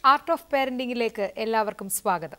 Art of പേരന്റിംഗിലേക്ക് എല്ലാവർക്കും സ്വാഗതം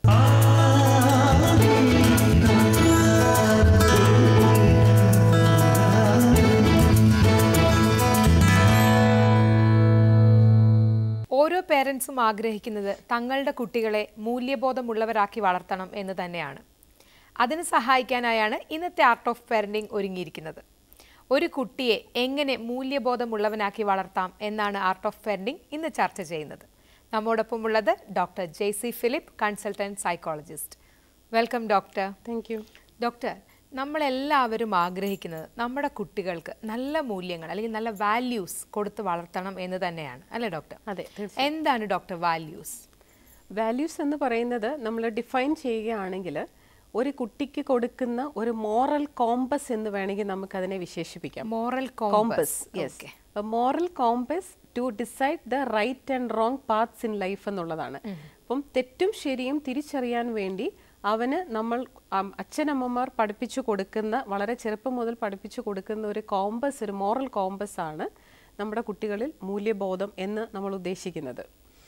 ഓരോ പേരൻസും ആഗ്രഹിക്കുന്നത് തങ്ങളുടെ കുട്ടികളെ മൂല്യബോധമുള്ളവരാക്കി വളർത്തണം എന്ന് തന്നെയാണ് അതിന് സഹായിക്കാനായാണ് ഇന്നത്തെ ആർട്ട് ഓഫ് പേരന്റിംഗ് ഒരുങ്ങിയിരിക്കുന്നത് ഒരു കുട്ടിയെ എങ്ങനെ മൂല്യബോധമുള്ളവനാക്കി വളർത്താം എന്നാണ് ആർട്ട് ഓഫ് പേരന്റിംഗ് ഇന്ന് ചർച്ച ചെയ്യുന്നത് നമ്മോടൊപ്പം ഉള്ളത് doctor Jaisy Philip consultant psychologist welcome doctor thank you doctor നമ്മളെല്ലാവരും ആഗ്രഹിക്കുന്നത് നമ്മുടെ കുട്ടികൾക്ക് നല്ല മൂല്യങ്ങൾ അല്ലെങ്കിൽ നല്ല വാല്യൂസ് കൊടുത്ത് വളർത്തണം എന്ന് തന്നെയാണ് അല്ലേ ഡോക്ടർ അതെ എന്താണ് ഡോക്ടർ വാല്യൂസ് വാല്യൂസ് എന്ന് പറയുന്നത് നമ്മൾ ഡിഫൈൻ ചെയ്യുകയാണെങ്കിൽ ഒരു കുട്ടിക്ക് കൊടുക്കുന്ന ഒരു മോറൽ കോമ്പസ് എന്ന് വേണമെങ്കിൽ നമുക്ക് അതിനെ വിശേഷിപ്പിക്കാം moral compass yes moral compass to decide the right and wrong paths in life എന്നുള്ളതാണ് അപ്പം തെറ്റും ശരിയും തിരിച്ചറിയാൻ വേണ്ടി അവന് നമ്മൾ അം- അച്ഛനമ്മമാർ പഠിപ്പിച്ചു കൊടുക്കുന്ന വളരെ ചെറുപ്പം മുതൽ പഠിപ്പിച്ചു കൊടുക്കുന്ന ഒരു കോമ്പസ് ഒരു മോറൽ കോമ്പസ് ആണ് നമ്മുടെ കുട്ടികളിൽ മൂല്യബോധം എന്ന് നമ്മൾ ഉദ്ദേശിക്കുന്നത്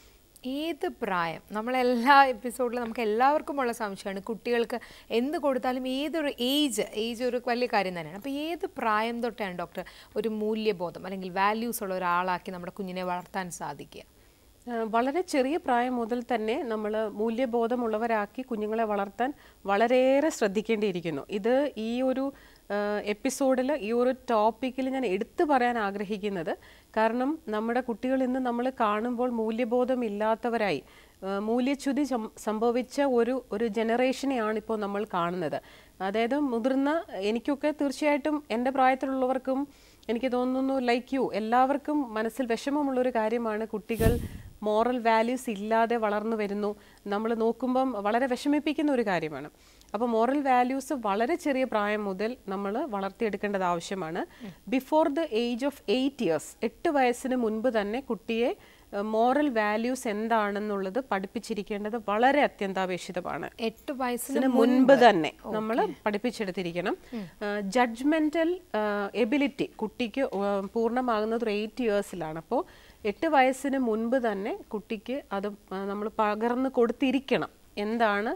ഏത് പ്രായം നമ്മളെല്ലാ എപ്പിസോഡിലും നമുക്ക് എല്ലാവർക്കും ഉള്ള സംശയമാണ് കുട്ടികൾക്ക് എന്ത് കൊടുത്താലും ഏതൊരു ഏജ് ഏജ് ഒരു വലിയ കാര്യം തന്നെയാണ് അപ്പോൾ ഏത് പ്രായം തൊട്ടാണ് ഡോക്ടർ ഒരു മൂല്യബോധം അല്ലെങ്കിൽ വാല്യൂസ് ഉള്ള ഒരാളാക്കി നമ്മുടെ കുഞ്ഞിനെ വളർത്താൻ സാധിക്കുക ആ, വളരെ ചെറിയ പ്രായം മുതൽ തന്നെ നമ്മൾ മൂല്യബോധമുള്ളവരാക്കി കുഞ്ഞുങ്ങളെ വളർത്താൻ വളരെയേറെ ശ്രദ്ധിക്കേണ്ടിയിരിക്കുന്നു ഇത് ഈ ഒരു എപ്പിസോഡിൽ ഈ ഒരു ടോപ്പിക്കിൽ ഞാൻ എടുത്തു പറയാൻ ആഗ്രഹിക്കുന്നത് കാരണം നമ്മുടെ കുട്ടികൾ ഇന്ന് നമ്മൾ കാണുമ്പോൾ മൂല്യബോധമില്ലാത്തവരായി ആ, മൂല്യച്യുതി സം- സംഭവിച്ച ഒരു ഒരു ജനറേഷനെയാണ് ഇപ്പോൾ നമ്മൾ കാണുന്നത് അതായത് മുതിർന്ന എനിക്കൊക്കെ തീർച്ചയായിട്ടും എൻ്റെ പ്രായത്തിലുള്ളവർക്കും എനിക്ക് തോന്നുന്നു ലൈക്ക് യു എല്ലാവർക്കും മനസ്സിൽ വിഷമമുള്ളൊരു കാര്യമാണ് കുട്ടികൾ മോറൽ വാല്യൂസ് ഇല്ലാതെ വളർന്നു വരുന്നു നമ്മൾ നോക്കുമ്പം വളരെ വിഷമിപ്പിക്കുന്ന ഒരു കാര്യമാണ് അപ്പോൾ മോറൽ വാല്യൂസ് വളരെ ചെറിയ പ്രായം മുതൽ നമ്മൾ വളർത്തിയെടുക്കേണ്ടത് ആവശ്യമാണ് before the age of eight years എട്ട് വയസ്സിന് മുൻപ് തന്നെ കുട്ടിയെ മോറൽ വാല്യൂസ് എന്താണെന്നുള്ളത് പഠിപ്പിച്ചിരിക്കേണ്ടത് വളരെ അത്യന്താപേക്ഷിതമാണ് എട്ട് വയസ്സിന് ഇതിന് മുൻപ് തന്നെ നമ്മൾ പഠിപ്പിച്ചെടുത്തിരിക്കണം ജഡ്ജ്മെന്റൽ എബിലിറ്റി കുട്ടിക്ക് ആ, പൂർണ്ണമാകുന്നത് ഒരു എയ്റ്റ് ഇയേഴ്സിലാണ് അപ്പോൾ എട്ട് വയസ്സിന് മുൻപ് തന്നെ കുട്ടിക്ക് അത് നമ്മൾ പകർന്നു കൊടുത്തിരിക്കണം എന്താണ്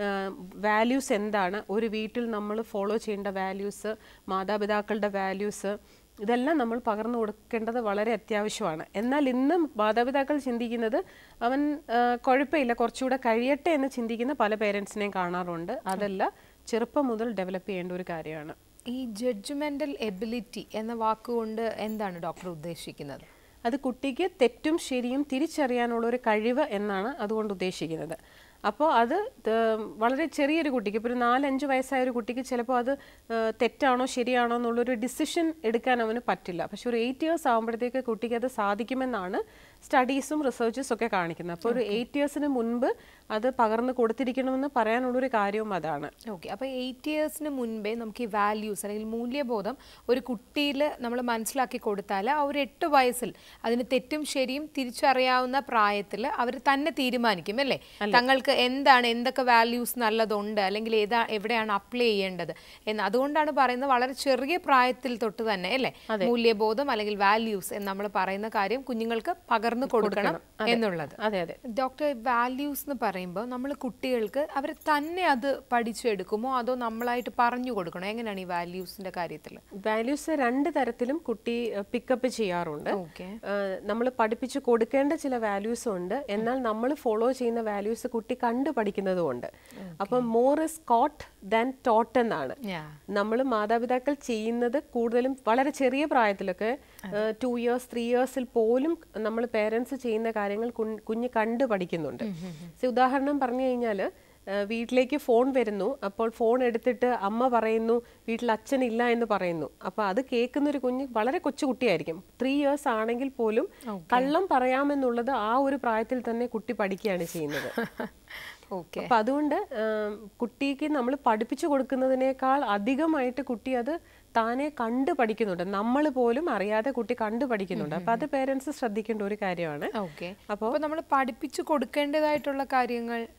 വാല്യൂസ് എന്താണ് ഒരു വീട്ടിൽ നമ്മൾ ഫോളോ ചെയ്യേണ്ട വാല്യൂസ് മാതാപിതാക്കളുടെ വാല്യൂസ് ഇതെല്ലാം നമ്മൾ പകർന്നു കൊടുക്കേണ്ടത് വളരെ അത്യാവശ്യമാണ് എന്നാൽ ഇന്ന് മാതാപിതാക്കൾ ചിന്തിക്കുന്നത് അവൻ ആ, കുഴപ്പമില്ല കുറച്ചുകൂടെ കഴിയട്ടെ എന്ന് ചിന്തിക്കുന്ന പല പേരൻസിനെയും കാണാറുണ്ട് അതല്ല ചെറുപ്പം മുതൽ ഡെവലപ്പ് ചെയ്യേണ്ട ഒരു കാര്യമാണ് ഈ ജഡ്ജ്മെന്റൽ എബിലിറ്റി എന്ന വാക്കുകൊണ്ട് എന്താണ് ഡോക്ടർ ഉദ്ദേശിക്കുന്നത് അത് കുട്ടിക്ക് തെറ്റും ശരിയും തിരിച്ചറിയാനുള്ള ഒരു കഴിവ് എന്നാണ് അതുകൊണ്ട് ഉദ്ദേശിക്കുന്നത് അപ്പോൾ അത് ത- വളരെ ചെറിയൊരു കുട്ടിക്ക് ഇപ്പോൾ ഒരു നാലഞ്ച് വയസ്സായ ഒരു കുട്ടിക്ക് ചിലപ്പോൾ അത് ആ, തെറ്റാണോ ശരിയാണോ എന്നുള്ളൊരു ഡിസിഷൻ എടുക്കാൻ അവന് പറ്റില്ല പക്ഷെ ഒരു എയ്റ്റ് ഇയേഴ്സ് ആകുമ്പോഴത്തേക്ക് കുട്ടിക്ക് അത് സാധിക്കുമെന്നാണ് സ്റ്റഡീസും റിസർച്ചസും ഒക്കെ കാണിക്കുന്നത് അപ്പോൾ ഒരു എയ്റ്റ് ഇയേഴ്സിന് മുൻപ് അത് പകർന്നു കൊടുത്തിരിക്കണമെന്ന് പറയാനുള്ളൊരു കാര്യവും അതാണ് ഓക്കെ അപ്പോൾ എയ്റ്റ് ഇയേഴ്സിന് മുൻപേ നമുക്ക് ഈ വാല്യൂസ് അല്ലെങ്കിൽ മൂല്യബോധം ഒരു കുട്ടിയിൽ നമ്മൾ മനസ്സിലാക്കി കൊടുത്താൽ ആ ഒരു എട്ട് വയസ്സിൽ അതിന് തെറ്റും ശരിയും തിരിച്ചറിയാവുന്ന പ്രായത്തിൽ അവർ തന്നെ തീരുമാനിക്കും അല്ലേ തങ്ങൾക്ക് എന്താണ് എന്തൊക്കെ വാല്യൂസ് നല്ലതുണ്ട് അല്ലെങ്കിൽ ഏതാ എവിടെയാണ് അപ്ലൈ ചെയ്യേണ്ടത് എന്ന് അതുകൊണ്ടാണ് പറയുന്നത് വളരെ ചെറിയ പ്രായത്തിൽ തൊട്ട് തന്നെ അല്ലേ മൂല്യബോധം അല്ലെങ്കിൽ വാല്യൂസ് എന്ന് നമ്മൾ പറയുന്ന കാര്യം കുഞ്ഞുങ്ങൾക്ക് പകർന്നു കൊടുക്കണം എന്നുള്ളത് അതെ അതെ ഡോക്ടർ വാല്യൂസ് എന്ന് പറയുമ്പോൾ നമ്മൾ കുട്ടികൾക്ക് അവർ തന്നെ അത് പഠിച്ചെടുക്കുമോ അതോ നമ്മളായിട്ട് പറഞ്ഞു കൊടുക്കണോ എങ്ങനെയാണ് ഈ വാല്യൂസിന്റെ കാര്യത്തിൽ വാല്യൂസ് രണ്ട് തരത്തിലും കുട്ടി പിക്കപ്പ് ചെയ്യാറുണ്ട് ഓക്കെ നമ്മൾ പഠിപ്പിച്ചു കൊടുക്കേണ്ട ചില വാല്യൂസ് ഉണ്ട് എന്നാൽ നമ്മൾ ഫോളോ ചെയ്യുന്ന വാല്യൂസ് കുട്ടി കണ്ടു പഠിക്കുന്നതുമുണ്ട് അപ്പം more is caught than taught എന്നാണ് നമ്മൾ മാതാപിതാക്കൾ ചെയ്യുന്നത് കൂടുതലും വളരെ ചെറിയ പ്രായത്തിലൊക്കെ ടു ഇയേഴ്സ് ത്രീ ഇയേഴ്സിൽ പോലും നമ്മൾ പേരൻസ് ചെയ്യുന്ന കാര്യങ്ങൾ കുഞ്ഞ് കുഞ്ഞ് കണ്ടു പഠിക്കുന്നുണ്ട് So, ഉദാഹരണം പറഞ്ഞു കഴിഞ്ഞാൽ വീട്ടിലേക്ക് ഫോൺ വരുന്നു അപ്പോൾ ഫോൺ എടുത്തിട്ട് അമ്മ പറയുന്നു വീട്ടിൽ അച്ഛനില്ല എന്ന് പറയുന്നു അപ്പോൾ അത് കേൾക്കുന്ന ഒരു കുഞ്ഞ് വളരെ കൊച്ചു കുട്ടിയായിരിക്കും ത്രീ ഇയേഴ്സ് ആണെങ്കിൽ പോലും കള്ളം പറയാമെന്നുള്ളത് ആ ഒരു പ്രായത്തിൽ തന്നെ കുട്ടി പഠിക്കുകയാണ് ചെയ്യുന്നത് ഓക്കെ അപ്പൊ അതുകൊണ്ട് ആം, കുട്ടിക്ക് നമ്മൾ പഠിപ്പിച്ചു കൊടുക്കുന്നതിനേക്കാൾ അധികമായിട്ട് കുട്ടി അത് താനെ കണ്ടു പഠിക്കുന്നുണ്ട് നമ്മൾ പോലും അറിയാതെ കുട്ടി കണ്ടു പഠിക്കുന്നുണ്ട് അപ്പൊ അത് പേരൻസ് ശ്രദ്ധിക്കേണ്ട ഒരു കാര്യമാണ് ഓക്കെ അപ്പോൾ നമ്മൾ പഠിപ്പിച്ചു കൊടുക്കേണ്ടതായിട്ടുള്ള കാര്യങ്ങൾ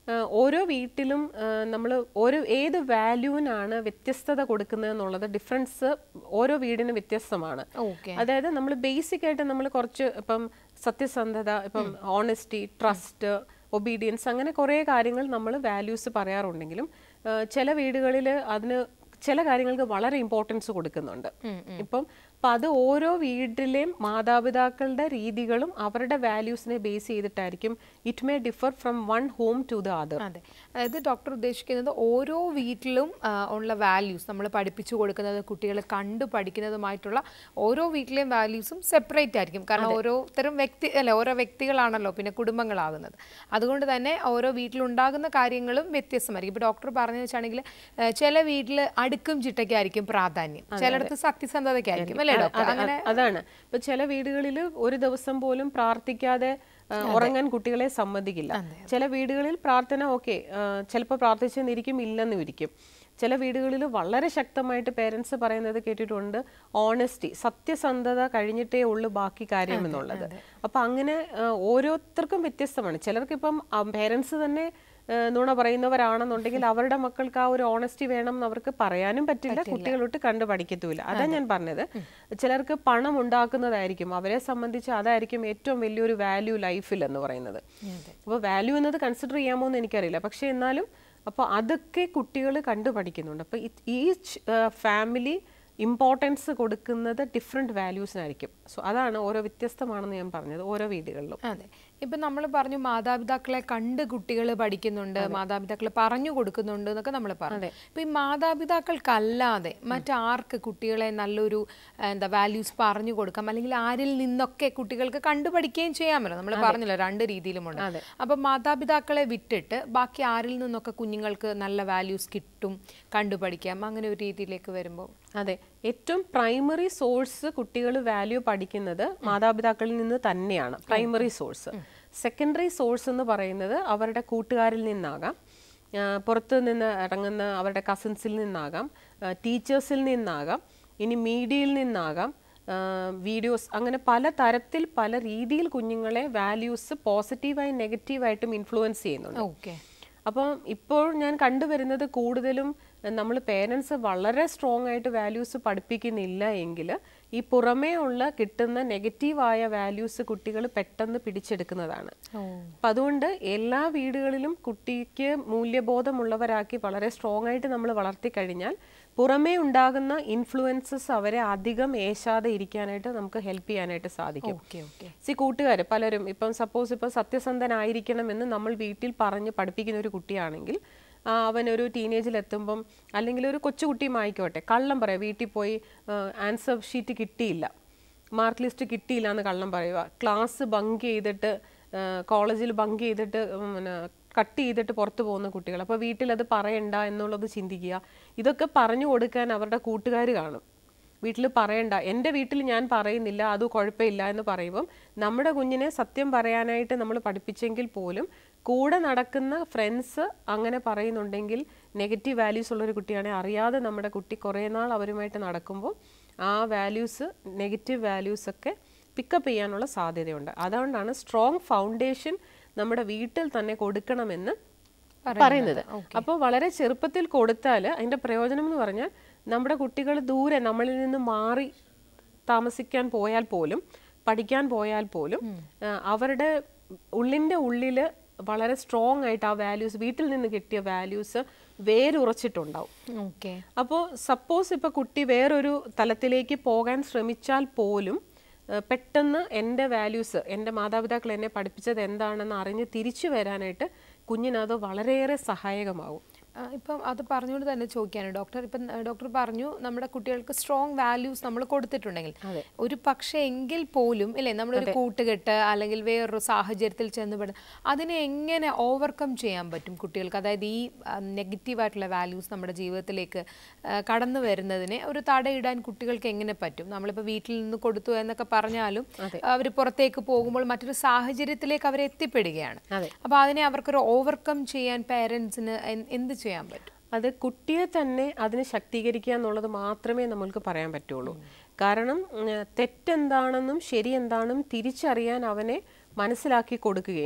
ആ, ഓരോ വീട്ടിലും നമ്മൾ ഓരോ ഏത് വാല്യൂവിനാണ് വ്യത്യസ്തത കൊടുക്കുന്നത് എന്നുള്ളത് ഡിഫറൻസ് ഓരോ വീടിന് വ്യത്യസ്തമാണ് ഓക്കെ അതായത് നമ്മൾ ബേസിക് ആയിട്ട് നമ്മൾ കുറച്ച് ഇപ്പം സത്യസന്ധത ഇപ്പം ഓണസ്റ്റി ട്രസ്റ്റ് ഒബീഡിയൻസ് അങ്ങനെ കുറേ കാര്യങ്ങൾ നമ്മൾ വാല്യൂസ് പറയാറുണ്ടെങ്കിലും ആ, ചില വീടുകളിൽ അതിന് ചില കാര്യങ്ങൾക്ക് വളരെ ഇമ്പോർട്ടൻസ് കൊടുക്കുന്നുണ്ട് ഇപ്പം അപ്പം അത് ഓരോ വീട്ടിലെയും മാതാപിതാക്കളുടെ രീതികളും അവരുടെ വാല്യൂസിനെ ബേസ് ചെയ്തിട്ടായിരിക്കും it may differ from one home to the other അതെ അതായത് ഡോക്ടർ ഉദ്ദേശിക്കുന്നത് ഓരോ വീട്ടിലും ആ, ഉള്ള വാല്യൂസ് നമ്മൾ പഠിപ്പിച്ചു കൊടുക്കുന്നത് കുട്ടികൾ കണ്ടു പഠിക്കുന്നതുമായിട്ടുള്ള ഓരോ വീട്ടിലെയും വാല്യൂസും സെപ്പറേറ്റ് ആയിരിക്കും കാരണം ഓരോരുത്തരും വ്യക്തി അല്ല ഓരോ വ്യക്തികളാണല്ലോ പിന്നെ കുടുംബങ്ങളാകുന്നത് അതുകൊണ്ട് തന്നെ ഓരോ വീട്ടിലുണ്ടാകുന്ന കാര്യങ്ങളും വ്യത്യസ്തമായിരിക്കും ഇപ്പോൾ ഡോക്ടർ പറഞ്ഞു വെച്ചാണെങ്കിൽ ചില വീട്ടിൽ അടുക്കും ചിട്ടയ്ക്കായിരിക്കും പ്രാധാന്യം ചിലയിടത്ത് സത്യസന്ധതയ്ക്കായിരിക്കും അല്ലേ ഡോക്ടർ അത- അങ്ങനെ അതാണ് ഇപ്പൊ ചില വീടുകളിൽ ഒരു ദിവസം പോലും പ്രാർത്ഥിക്കാതെ ആ, ഉറങ്ങാൻ കുട്ടികളെ സമ്മതിക്കില്ല ചില വീടുകളിൽ പ്രാർത്ഥന ഓക്കെ ചിലപ്പോൾ പ്രാർത്ഥിച്ചെന്നിരിക്കും ഇല്ലെന്നും ഇരിക്കും ചില വീടുകളിൽ വളരെ ശക്തമായിട്ട് പേരൻസ് പറയുന്നത് കേട്ടിട്ടുണ്ട് ഓണസ്റ്റി സത്യസന്ധത കഴിഞ്ഞിട്ടേ ഉള്ളൂ ബാക്കി കാര്യം എന്നുള്ളത് അപ്പൊ അങ്ങനെ ആ, ഓരോരുത്തർക്കും വ്യത്യസ്തമാണ് ചിലർക്കിപ്പം പേരൻസ് തന്നെ ആ, നുണ പറയുന്നവരാണെന്നുണ്ടെങ്കിൽ അവരുടെ മക്കൾക്ക് ആ ഒരു ഓണസ്റ്റി വേണം എന്ന് അവർക്ക് പറയാനും പറ്റില്ല കുട്ടികളൊട്ട് കണ്ടു പഠിക്കത്തുമില്ല അതാ ഞാൻ പറഞ്ഞത് ചിലർക്ക് പണം ഉണ്ടാക്കുന്നതായിരിക്കും അവരെ സംബന്ധിച്ച് അതായിരിക്കും ഏറ്റവും വലിയൊരു വാല്യൂ ലൈഫിൽ എന്ന് പറയുന്നത് അപ്പോൾ വാല്യൂ എന്നത് കൺസിഡർ ചെയ്യാമോ എന്ന് എനിക്കറിയില്ല പക്ഷേ എന്നാലും അപ്പോൾ അതൊക്കെ കുട്ടികൾ കണ്ടു പഠിക്കുന്നുണ്ട് അപ്പോൾ ഈച്ച് ഫാമിലി ഇമ്പോർട്ടൻസ് കൊടുക്കുന്നത് ഡിഫറെൻറ്റ് വാല്യൂസിനായിരിക്കും സോ അതാണ് ഓരോ വ്യത്യസ്തമാണെന്ന് ഞാൻ പറഞ്ഞത് ഓരോ വീടുകളിലും അതെ ഇപ്പൊ നമ്മൾ പറഞ്ഞു മാതാപിതാക്കളെ കണ്ട് കുട്ടികൾ പഠിക്കുന്നുണ്ട് മാതാപിതാക്കൾ പറഞ്ഞു കൊടുക്കുന്നുണ്ട് എന്നൊക്കെ നമ്മൾ പറഞ്ഞു ഇപ്പൊ ഈ മാതാപിതാക്കൾക്കല്ലാതെ മറ്റാർക്ക് കുട്ടികളെ നല്ലൊരു ആ, എന്താ വാല്യൂസ് പറഞ്ഞു കൊടുക്കാം അല്ലെങ്കിൽ ആരിൽ നിന്നൊക്കെ കുട്ടികൾക്ക് കണ്ടുപഠിക്കുകയും ചെയ്യാമല്ലോ നമ്മൾ പറഞ്ഞല്ലോ രണ്ട് രീതിയിലുമുണ്ട് അപ്പൊ മാതാപിതാക്കളെ വിട്ടിട്ട് ബാക്കി ആരിൽ നിന്നൊക്കെ കുഞ്ഞുങ്ങൾക്ക് നല്ല വാല്യൂസ് കിട്ടും കണ്ടുപഠിക്കാം അങ്ങനെ ഒരു രീതിയിലേക്ക് വരുമ്പോൾ അതെ ഏറ്റവും പ്രൈമറി സോഴ്സ് കുട്ടികൾ വാല്യൂ പഠിക്കുന്നത് മാതാപിതാക്കളിൽ നിന്ന് തന്നെയാണ് പ്രൈമറി സോഴ്സ് സെക്കൻഡറി സോഴ്സ് എന്ന് പറയുന്നത് അവരുടെ കൂട്ടുകാരിൽ നിന്നാകാം ആ, പുറത്ത് നിന്ന് ഇറങ്ങുന്ന അവരുടെ കസിൻസിൽ നിന്നാകാം ടീച്ചേഴ്സിൽ നിന്നാകാം ഇനി മീഡിയയിൽ നിന്നാകാം വീഡിയോസ് അങ്ങനെ പല തരത്തിൽ പല രീതിയിൽ കുഞ്ഞുങ്ങളെ വാല്യൂസ് പോസിറ്റീവായും നെഗറ്റീവായിട്ടും ഇൻഫ്ലുവൻസ് ചെയ്യുന്നുണ്ട് ഓക്കെ അപ്പം ഇപ്പോൾ ഞാൻ കണ്ടുവരുന്നത് കൂടുതലും നമ്മൾ പേരൻസ് വളരെ സ്ട്രോങ് ആയിട്ട് വാല്യൂസ് പഠിപ്പിക്കുന്നില്ല എങ്കിൽ ഈ പുറമേ ഉള്ള കിട്ടുന്ന നെഗറ്റീവായ വാല്യൂസ് കുട്ടികൾ പെട്ടെന്ന് പിടിച്ചെടുക്കുന്നതാണ് അപ്പം അതുകൊണ്ട് എല്ലാ വീടുകളിലും കുട്ടിക്ക് മൂല്യബോധമുള്ളവരാക്കി വളരെ സ്ട്രോങ് ആയിട്ട് നമ്മൾ വളർത്തി കഴിഞ്ഞാൽ പുറമേ ഉണ്ടാകുന്ന ഇൻഫ്ലുവൻസസ് അവരെ അധികം ഏശാതെ ഇരിക്കാനായിട്ട് നമുക്ക് ഹെൽപ്പ് ചെയ്യാനായിട്ട് സാധിക്കും ഓക്കെ ഓക്കെ സി കൂട്ടുകാർ പലരും ഇപ്പം സപ്പോസ് ഇപ്പം സത്യസന്ധനായിരിക്കണം എന്ന് നമ്മൾ വീട്ടിൽ പറഞ്ഞ് പഠിപ്പിക്കുന്ന ഒരു കുട്ടിയാണെങ്കിൽ ആ, അവനൊരു ടീനേജിൽ എത്തുമ്പം അല്ലെങ്കിൽ ഒരു കൊച്ചുകുട്ടിയും ആയിക്കോട്ടെ കള്ളം പറയാം വീട്ടിൽ പോയി ആൻസർ ഷീറ്റ് കിട്ടിയില്ല മാർക്ക് ലിസ്റ്റ് കിട്ടിയില്ല എന്ന് കള്ളം പറയുക ക്ലാസ് ബങ്ക് ചെയ്തിട്ട് കോളേജിൽ ബങ്ക് ചെയ്തിട്ട് ഉം, പിന്നെ കട്ട് ചെയ്തിട്ട് പുറത്ത് പോകുന്ന കുട്ടികൾ അപ്പോൾ വീട്ടിൽ അത് പറയണ്ട എന്നുള്ളത് ചിന്തിക്കുക ഇതൊക്കെ പറഞ്ഞു കൊടുക്കാൻ അവരുടെ കൂട്ടുകാർ കാണും വീട്ടിൽ പറയണ്ട എൻ്റെ വീട്ടിൽ ഞാൻ പറയുന്നില്ല അത് കുഴപ്പമില്ല എന്ന് പറയുമ്പം നമ്മുടെ കുഞ്ഞിനെ സത്യം പറയാനായിട്ട് നമ്മൾ പഠിപ്പിച്ചെങ്കിൽ പോലും കൂടെ നടക്കുന്ന ഫ്രണ്ട്സ് അങ്ങനെ പറയുന്നുണ്ടെങ്കിൽ നെഗറ്റീവ് വാല്യൂസ് ഉള്ള ഒരു കുട്ടിയാണെങ്കിൽ അറിയാതെ നമ്മുടെ കുട്ടി കുറേ നാൾ അവരുമായിട്ട് നടക്കുമ്പോൾ ആ വാല്യൂസ് നെഗറ്റീവ് വാല്യൂസ് ഒക്കെ പിക്കപ്പ് ചെയ്യാനുള്ള സാധ്യതയുണ്ട് അതുകൊണ്ടാണ് സ്ട്രോങ് ഫൗണ്ടേഷൻ നമ്മുടെ വീട്ടിൽ തന്നെ കൊടുക്കണമെന്ന് പറയുന്നത് അപ്പോൾ വളരെ ചെറുപ്പത്തിൽ കൊടുത്താൽ അതിൻ്റെ പ്രയോജനം എന്ന് പറഞ്ഞാൽ നമ്മുടെ കുട്ടികൾ ദൂരെ നമ്മളിൽ നിന്ന് മാറി താമസിക്കാൻ പോയാൽ പോലും പഠിക്കാൻ പോയാൽ പോലും ആ, അവരുടെ ഉള്ളിൻ്റെ ഉള്ളിൽ വളരെ സ്ട്രോങ് ആയിട്ട് ആ വാല്യൂസ് വീട്ടിൽ നിന്ന് കിട്ടിയ വാല്യൂസ് വേരുറച്ചിട്ടുണ്ടാവും ഓക്കെ അപ്പോൾ സപ്പോസ് ഇപ്പോൾ കുട്ടി വേറൊരു തലത്തിലേക്ക് പോകാൻ ശ്രമിച്ചാൽ പോലും ആ, പെട്ടെന്ന് എൻ്റെ വാല്യൂസ് എൻ്റെ മാതാപിതാക്കൾ എന്നെ പഠിപ്പിച്ചത് എന്താണെന്ന് അറിഞ്ഞ് തിരിച്ചു വരാനായിട്ട് കുഞ്ഞിനത് വളരെയേറെ സഹായകമാവും ആ, ഇപ്പം അത് പറഞ്ഞുകൊണ്ട് തന്നെ ചോദിക്കാണ് ഡോക്ടർ ഇപ്പം ആ, ഡോക്ടർ പറഞ്ഞു നമ്മുടെ കുട്ടികൾക്ക് സ്ട്രോങ് വാല്യൂസ് നമ്മൾ കൊടുത്തിട്ടുണ്ടെങ്കിൽ ഒരു പക്ഷേ എങ്കിൽ പോലും ഇല്ലേ നമ്മളൊരു കൂട്ടുകെട്ട് അല്ലെങ്കിൽ വേറൊരു സാഹചര്യത്തിൽ ചെന്നുപെടുന്ന അതിനെ എങ്ങനെ ഓവർകം ചെയ്യാൻ പറ്റും കുട്ടികൾക്ക് അതായത് ഈ നെഗറ്റീവായിട്ടുള്ള വാല്യൂസ് നമ്മുടെ ജീവിതത്തിലേക്ക് ആ, കടന്നു വരുന്നതിനെ ഒരു തടയിടാൻ കുട്ടികൾക്ക് എങ്ങനെ പറ്റും നമ്മളിപ്പോൾ വീട്ടിൽ നിന്ന് കൊടുത്തു എന്നൊക്കെ പറഞ്ഞാലും അവർ പുറത്തേക്ക് പോകുമ്പോൾ മറ്റൊരു സാഹചര്യത്തിലേക്ക് അവർ എത്തിപ്പെടുകയാണ് അതെ. അപ്പോൾ അതിനെ അവർക്കൊരു ഓവർകം ചെയ്യാൻ പേരൻസിന് എന്ത് ചെയ്യാൻ പറ്റും അത് കുട്ടിയെ തന്നെ അതിന് ശക്തീകരിക്കുക എന്നുള്ളത് മാത്രമേ നമ്മൾക്ക് പറയാൻ പറ്റുള്ളൂ കാരണം ഉം, തെറ്റെന്താണെന്നും ശരി എന്താണെന്നും തിരിച്ചറിയാൻ അവനെ മനസ്സിലാക്കി കൊടുക്കുകയും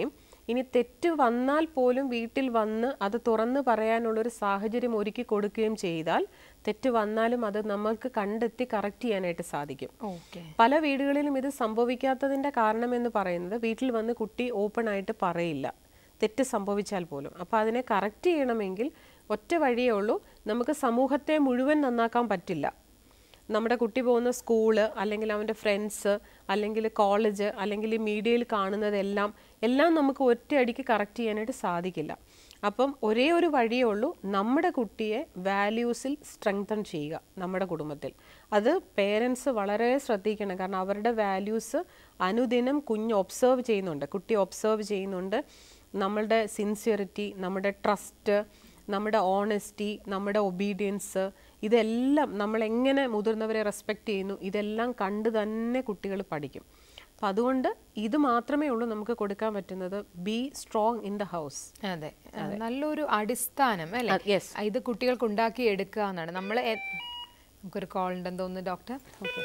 ഇനി തെറ്റ് വന്നാൽ പോലും വീട്ടിൽ വന്ന് അത് തുറന്ന് പറയാനുള്ളൊരു സാഹചര്യം ഒരുക്കി കൊടുക്കുകയും ചെയ്താൽ തെറ്റ് വന്നാലും അത് നമ്മൾക്ക് കണ്ടെത്തി കറക്റ്റ് ചെയ്യാനായിട്ട് സാധിക്കും ഓക്കെ പല വീടുകളിലും ഇത് സംഭവിക്കാത്തതിന്റെ കാരണം എന്ന് പറയുന്നത് വീട്ടിൽ വന്ന് കുട്ടി ഓപ്പൺ ആയിട്ട് പറയില്ല തെറ്റ് സംഭവിച്ചാൽ പോലും അപ്പോൾ അതിനെ കറക്റ്റ് ചെയ്യണമെങ്കിൽ ഒറ്റ വഴിയേ ഉള്ളൂ നമുക്ക് സമൂഹത്തെ മുഴുവൻ നന്നാക്കാൻ പറ്റില്ല നമ്മുടെ കുട്ടി പോകുന്ന സ്കൂള് അല്ലെങ്കിൽ അവൻ്റെ ഫ്രണ്ട്സ് അല്ലെങ്കിൽ കോളേജ് അല്ലെങ്കിൽ മീഡിയയിൽ കാണുന്നതെല്ലാം എല്ലാം നമുക്ക് ഒറ്റയടിക്ക് കറക്റ്റ് ചെയ്യാനായിട്ട് സാധിക്കില്ല അപ്പം ഒരേ ഒരു വഴിയേ ഉള്ളൂ നമ്മുടെ കുട്ടിയെ വാല്യൂസിൽ സ്ട്രെങ്തൻ ചെയ്യുക നമ്മുടെ കുടുംബത്തിൽ അത് പേരൻസ് വളരെ ശ്രദ്ധിക്കണം കാരണം അവരുടെ വാല്യൂസ് അനുദിനം കുഞ്ഞ് ഒബ്സർവ് ചെയ്യുന്നുണ്ട് കുട്ടി ഒബ്സർവ് ചെയ്യുന്നുണ്ട് നമ്മളുടെ സിൻസിയറിറ്റി നമ്മുടെ ട്രസ്റ്റ് നമ്മുടെ ഓണസ്റ്റി നമ്മുടെ ഒബീഡിയൻസ് ഇതെല്ലാം നമ്മൾ എങ്ങനെ മുതിർന്നവരെ റെസ്പെക്റ്റ് ചെയ്യുന്നു ഇതെല്ലാം കണ്ട് തന്നെ കുട്ടികൾ പഠിക്കും അപ്പം അതുകൊണ്ട് ഇത് മാത്രമേ ഉള്ളൂ നമുക്ക് കൊടുക്കാൻ പറ്റുന്നത് be strong in the house അതെ നല്ലൊരു അടിസ്ഥാനം അല്ലേ യെസ് ഇത് കുട്ടികൾക്ക് ഉണ്ടാക്കി എടുക്കുക എന്നാണ് നമ്മൾ നമുക്കൊരു കോൾ ഉണ്ടെന്ന് തോന്നുന്നു ഡോക്ടർ ഓക്കെ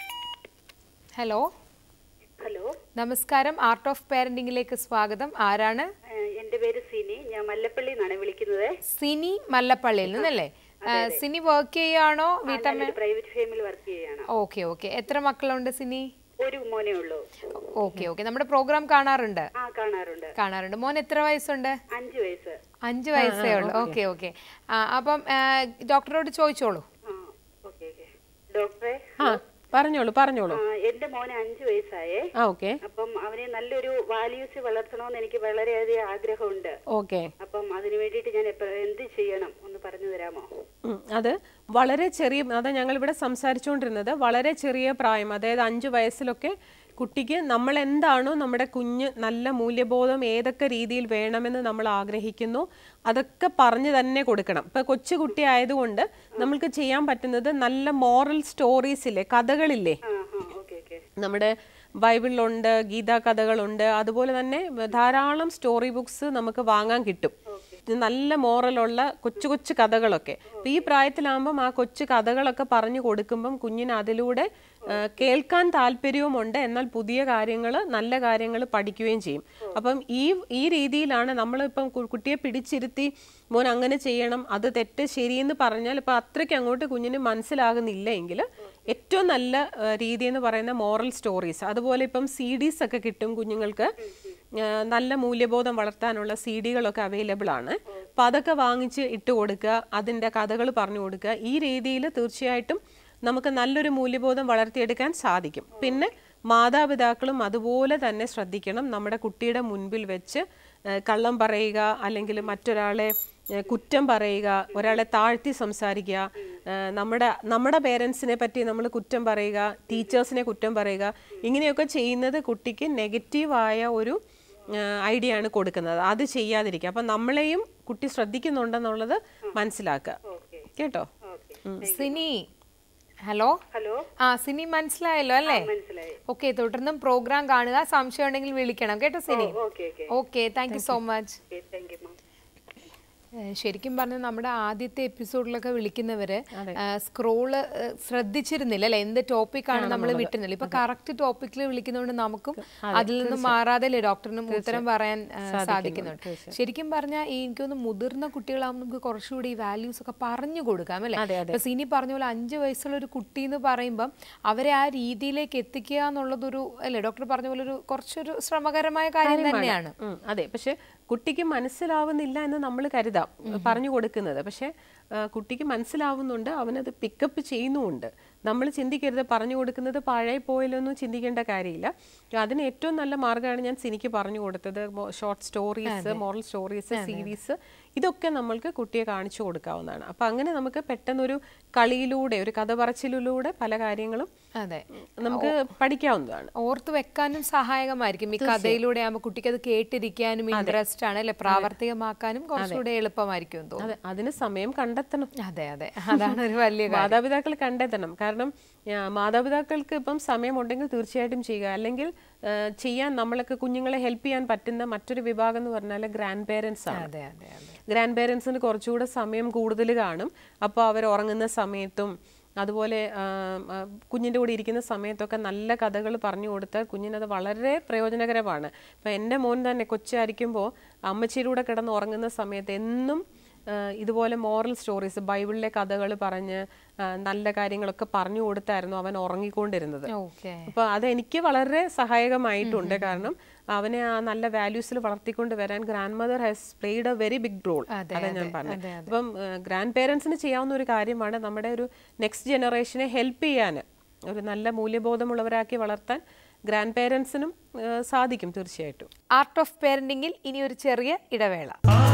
ഹലോ ഹലോ നമസ്കാരം ആർട്ട് ഓഫ് പാരന്റിംഗിലേക്ക് സ്വാഗതം ആരാണ് ഏഹ് എന്റെ പേര് സിനി ഞാൻ മല്ലപ്പള്ളി നിന്നാണ് വിളിക്കുന്നത് സിനി മല്ലപ്പള്ളിയിൽ നിന്നല്ലേ ആ, സിനി വർക്ക് ചെയ്യാണോ വീട്ടമ്മ ഞാനൊരു പ്രൈവറ്റ് ഫേമിൽ വർക്ക് ചെയ്യാണ് ഓക്കെ ഓക്കെ എത്ര മക്കളുണ്ട് സിനി ഒരു മോനെ ഉള്ളൂ ഓക്കെ ഓക്കെ നമ്മുടെ പ്രോഗ്രാം കാണാറുണ്ട് ആ കാണാറുണ്ട് കാണാറുണ്ട് മോൻ എത്ര വയസ്സുണ്ട് അഞ്ചു വയസ്സ് അഞ്ച് വയസ്സേ ഉള്ളൂ ഓക്കെ ഓക്കെ അപ്പം ആ, ഡോക്ടറോട് ചോദിച്ചോളൂ ആ ഓക്കെ ഓക്കെ ഡോക്ടറെ ആ പറഞ്ഞോളൂ പറഞ്ഞോളൂ ആ, എന്റെ മോന് അഞ്ചു വയസ്സായേ ആ ഓക്കെ അപ്പം അവനെ നല്ലൊരു വാല്യൂസ് വളർത്തണമെന്ന് എനിക്ക് വളരെയധികം ആഗ്രഹമുണ്ട് ഓക്കെ അപ്പം അതിനു വേണ്ടിയിട്ട് ഞാൻ എപ്പ- എന്ത് ചെയ്യണം ഒന്ന് പറഞ്ഞു തരാമോ ഉം, അത് വളരെ ചെറിയ അത് ഞങ്ങൾ ഇവിടെ സംസാരിച്ചുകൊണ്ടിരുന്നത് വളരെ ചെറിയ പ്രായം അതായത് അഞ്ച് വയസ്സിലൊക്കെ കുട്ടിക്ക് നമ്മൾ എന്താണോ നമ്മുടെ കുഞ്ഞ് നല്ല മൂല്യബോധം ഏതൊക്കെ രീതിയിൽ വേണമെന്ന് നമ്മൾ ആഗ്രഹിക്കുന്നു അതൊക്കെ പറഞ്ഞു തന്നെ കൊടുക്കണം ഇപ്പൊ കൊച്ചു കുട്ടി ആയതുകൊണ്ട് നമ്മൾക്ക് ചെയ്യാൻ പറ്റുന്നത് നല്ല മോറൽ സ്റ്റോറീസ് ഇല്ലേ കഥകളില്ലേ ആ ആ ഓക്കെ ഓക്കെ നമ്മുടെ ബൈബിളിലുണ്ട് ഗീതാ കഥകളുണ്ട് അതുപോലെ തന്നെ ധാരാളം സ്റ്റോറി ബുക്സ് നമുക്ക് വാങ്ങാൻ കിട്ടും ഇത് നല്ല മോറലുള്ള കൊച്ചു കൊച്ചു കഥകളൊക്കെ അപ്പൊ ഈ പ്രായത്തിലാകുമ്പം ആ കൊച്ചു കഥകളൊക്കെ പറഞ്ഞു കൊടുക്കുമ്പം കുഞ്ഞിന് അതിലൂടെ ആ, കേൾക്കാൻ താല്പര്യവുമുണ്ട് എന്നാൽ പുതിയ കാര്യങ്ങൾ നല്ല കാര്യങ്ങൾ പഠിക്കുകയും ചെയ്യും അപ്പം ഈ ഈ രീതിയിലാണ് നമ്മളിപ്പം കു- കുട്ടിയെ പിടിച്ചിരുത്തി മോൻ അങ്ങനെ ചെയ്യണം അത് തെറ്റ് ശരിയെന്ന് പറഞ്ഞാൽ ഇപ്പം അത്രയ്ക്ക് അങ്ങോട്ട് കുഞ്ഞിന് മനസ്സിലാകുന്നില്ല എങ്കിൽ ഏറ്റവും നല്ല ആ, രീതി എന്ന് പറയുന്ന മോറൽ സ്റ്റോറീസ് അതുപോലെ ഇപ്പം സി ഡീസ് ഒക്കെ കിട്ടും കുഞ്ഞുങ്ങൾക്ക് ആ, നല്ല മൂല്യബോധം വളർത്താനുള്ള സി ഡികളൊക്കെ അവൈലബിൾ ആണ് അപ്പം അതൊക്കെ വാങ്ങിച്ച് ഇട്ട് കൊടുക്കുക അതിൻ്റെ കഥകൾ പറഞ്ഞു കൊടുക്കുക ഈ രീതിയിൽ തീർച്ചയായിട്ടും നമുക്ക് നല്ലൊരു മൂല്യബോധം വളർത്തിയെടുക്കാൻ സാധിക്കും പിന്നെ മാതാപിതാക്കളും അതുപോലെ തന്നെ ശ്രദ്ധിക്കണം നമ്മുടെ കുട്ടിയുടെ മുൻപിൽ വെച്ച് ആ, കള്ളം പറയുക അല്ലെങ്കിൽ മറ്റൊരാളെ ആ, കുറ്റം പറയുക ഒരാളെ താഴ്ത്തി സംസാരിക്കുക ആ, നമ്മുടെ നമ്മുടെ പേരൻസിനെ പറ്റി നമ്മൾ കുറ്റം പറയുക ടീച്ചേഴ്സിനെ കുറ്റം പറയുക ഇങ്ങനെയൊക്കെ ചെയ്യുന്നത് കുട്ടിക്ക് നെഗറ്റീവായ ഒരു ഐഡിയ ആണ് കൊടുക്കുന്നത് അത് ചെയ്യാതിരിക്കുക അപ്പം നമ്മളെയും കുട്ടി ശ്രദ്ധിക്കുന്നുണ്ടെന്നുള്ളത് മനസ്സിലാക്കുക കേട്ടോ ഓക്കെ സിനി ഹലോ ഹലോ ആ സിനി മനസ്സിലായല്ലോ അല്ലേ മനസ്സിലായി ഓക്കെ തുടർന്നും പ്രോഗ്രാം കാണുക സംശയം ഉണ്ടെങ്കിൽ വിളിക്കണം കേട്ടോ Sini okay okay okay thank you so much okay thank you ma'am ഏഹ് ശരിക്കും പറഞ്ഞാൽ നമ്മുടെ ആദ്യത്തെ എപ്പിസോഡിലൊക്കെ വിളിക്കുന്നവര് സ്ക്രോള് ശ്രദ്ധിച്ചിരുന്നില്ല അല്ലെ എന്ത് ടോപ്പിക്കാണ് നമ്മൾ വിട്ടുന്നില്ല ഇപ്പൊ കറക്റ്റ് ടോപ്പിക്കിൽ വിളിക്കുന്നതുകൊണ്ട് നമുക്കും അതിൽ നിന്ന് മാറാതെ ഡോക്ടറിനും ഉത്തരം പറയാൻ ഏഹ്, സാധിക്കുന്നുണ്ട് ശരിക്കും പറഞ്ഞാൽ ഈ എനിക്കൊന്ന് മുതിർന്ന കുട്ടികളാകുമ്പോൾ നമുക്ക് കുറച്ചുകൂടി ഈ വാല്യൂസ് ഒക്കെ പറഞ്ഞു കൊടുക്കാം അല്ലെ ഇപ്പൊ സിനി പറഞ്ഞ പോലെ അഞ്ച് വയസ്സുള്ള ഒരു കുട്ടി എന്ന് പറയുമ്പം അവരെ ആ രീതിയിലേക്ക് എത്തിക്കുക എന്നുള്ളതൊരു അല്ലെ ഡോക്ടർ പറഞ്ഞ പോലെ ഒരു കുറച്ചൊരു ശ്രമകരമായ കാര്യം തന്നെയാണ് ഉം, അതെ പക്ഷെ കുട്ടിക്ക് മനസ്സിലാവുന്നില്ല എന്ന് നമ്മൾ കരുതാം പറഞ്ഞു കൊടുക്കുന്നത് പക്ഷെ ആ, കുട്ടിക്ക് മനസ്സിലാവുന്നുണ്ട് അവനത് പിക്കപ്പ് ചെയ്യുന്നുമുണ്ട് നമ്മൾ ചിന്തിക്കരുത് പറഞ്ഞു കൊടുക്കുന്നത് പഴയ പോയിലൊന്നും ചിന്തിക്കേണ്ട കാര്യമില്ല അതിന് ഏറ്റവും നല്ല മാർഗ്ഗമാണ് ഞാൻ സിനിക്ക് പറഞ്ഞു കൊടുത്തത് short stories moral stories series ഇതൊക്കെ നമ്മൾക്ക് കുട്ടിയെ കാണിച്ചു കൊടുക്കാവുന്നതാണ് അപ്പം അങ്ങനെ നമുക്ക് പെട്ടെന്നൊരു കളിയിലൂടെ ഒരു കഥ പറച്ചിലിലൂടെ പല കാര്യങ്ങളും അതെ നമുക്ക് പഠിക്കാവുന്നതാണ് ഓർത്ത് വെക്കാനും സഹായകമായിരിക്കും ഈ കഥയിലൂടെ ആകുമ്പോൾ കുട്ടിക്ക് അത് കേട്ടിരിക്കാനും ഇൻട്രസ്റ്റ് ആണ് അല്ലെ പ്രാവർത്തികമാക്കാനും കുറച്ചുകൂടെ എളുപ്പമായിരിക്കും എന്ന് തോന്നുന്നു അതെ അതിന് സമയം കണ്ടെത്തണം അതെ അതെ അതാണ് ഒരു വലിയ കാര്യം മാതാപിതാക്കൾ കണ്ടെത്തണം കാരണം ആ, മാതാപിതാക്കൾക്ക് ഇപ്പം സമയമുണ്ടെങ്കിൽ തീർച്ചയായിട്ടും ചെയ്യുക അല്ലെങ്കിൽ ആ, ചെയ്യാൻ നമ്മളൊക്കെ കുഞ്ഞുങ്ങളെ ഹെൽപ്പ് ചെയ്യാൻ പറ്റുന്ന മറ്റൊരു വിഭാഗം എന്ന് പറഞ്ഞാൽ ഗ്രാൻഡ് പേരൻസ് ആണ് അതെ അതെ അതെ ഗ്രാൻഡ് പേരൻസിന് കുറച്ചുകൂടെ സമയം കൂടുതൽ കാണും അപ്പോൾ അവർ ഉറങ്ങുന്ന സമയത്തും അതുപോലെ ആ, ആ, കുഞ്ഞിൻ്റെ കൂടെ ഇരിക്കുന്ന സമയത്തൊക്കെ നല്ല കഥകൾ പറഞ്ഞു കൊടുത്താൽ കുഞ്ഞിനത് വളരെ പ്രയോജനകരമാണ് ഇപ്പം എൻ്റെ മോൻ തന്നെ കൊച്ചായിരിക്കുമ്പോൾ അമ്മച്ചിയുടെ കൂടെ കിടന്ന് ഉറങ്ങുന്ന സമയത്ത് എന്നും ആ, ഇതുപോലെ മോറൽ സ്റ്റോറീസ് ബൈബിളിലെ കഥകൾ പറഞ്ഞ് ആ, നല്ല കാര്യങ്ങളൊക്കെ പറഞ്ഞു കൊടുത്തായിരുന്നു അവൻ ഉറങ്ങിക്കൊണ്ടിരുന്നത് ഓക്കെ അപ്പോൾ അതെനിക്ക് വളരെ സഹായകമായിട്ടുണ്ട് കാരണം അവനെ ആ നല്ല വാല്യൂസിൽ വളർത്തിക്കൊണ്ട് വരാൻ grandmother has played a very big role അതെ, അതാ ഞാൻ അതെ, പറഞ്ഞത് അതെ, അപ്പം ഗ്രാൻഡ് പേരൻസിന് ചെയ്യാവുന്ന ഒരു കാര്യമാണ് നമ്മുടെ ഒരു നെക്സ്റ്റ് ജനറേഷനെ ഹെൽപ്പ് ചെയ്യാൻ ഒരു നല്ല മൂല്യബോധമുള്ളവരാക്കി വളർത്താൻ ഗ്രാൻഡ് പേരൻസിനും സാധിക്കും തീർച്ചയായിട്ടും ആർട്ട് ഓഫ് പേരന്റിങ്ങിൽ ഇനി ഒരു ചെറിയ ഇടവേള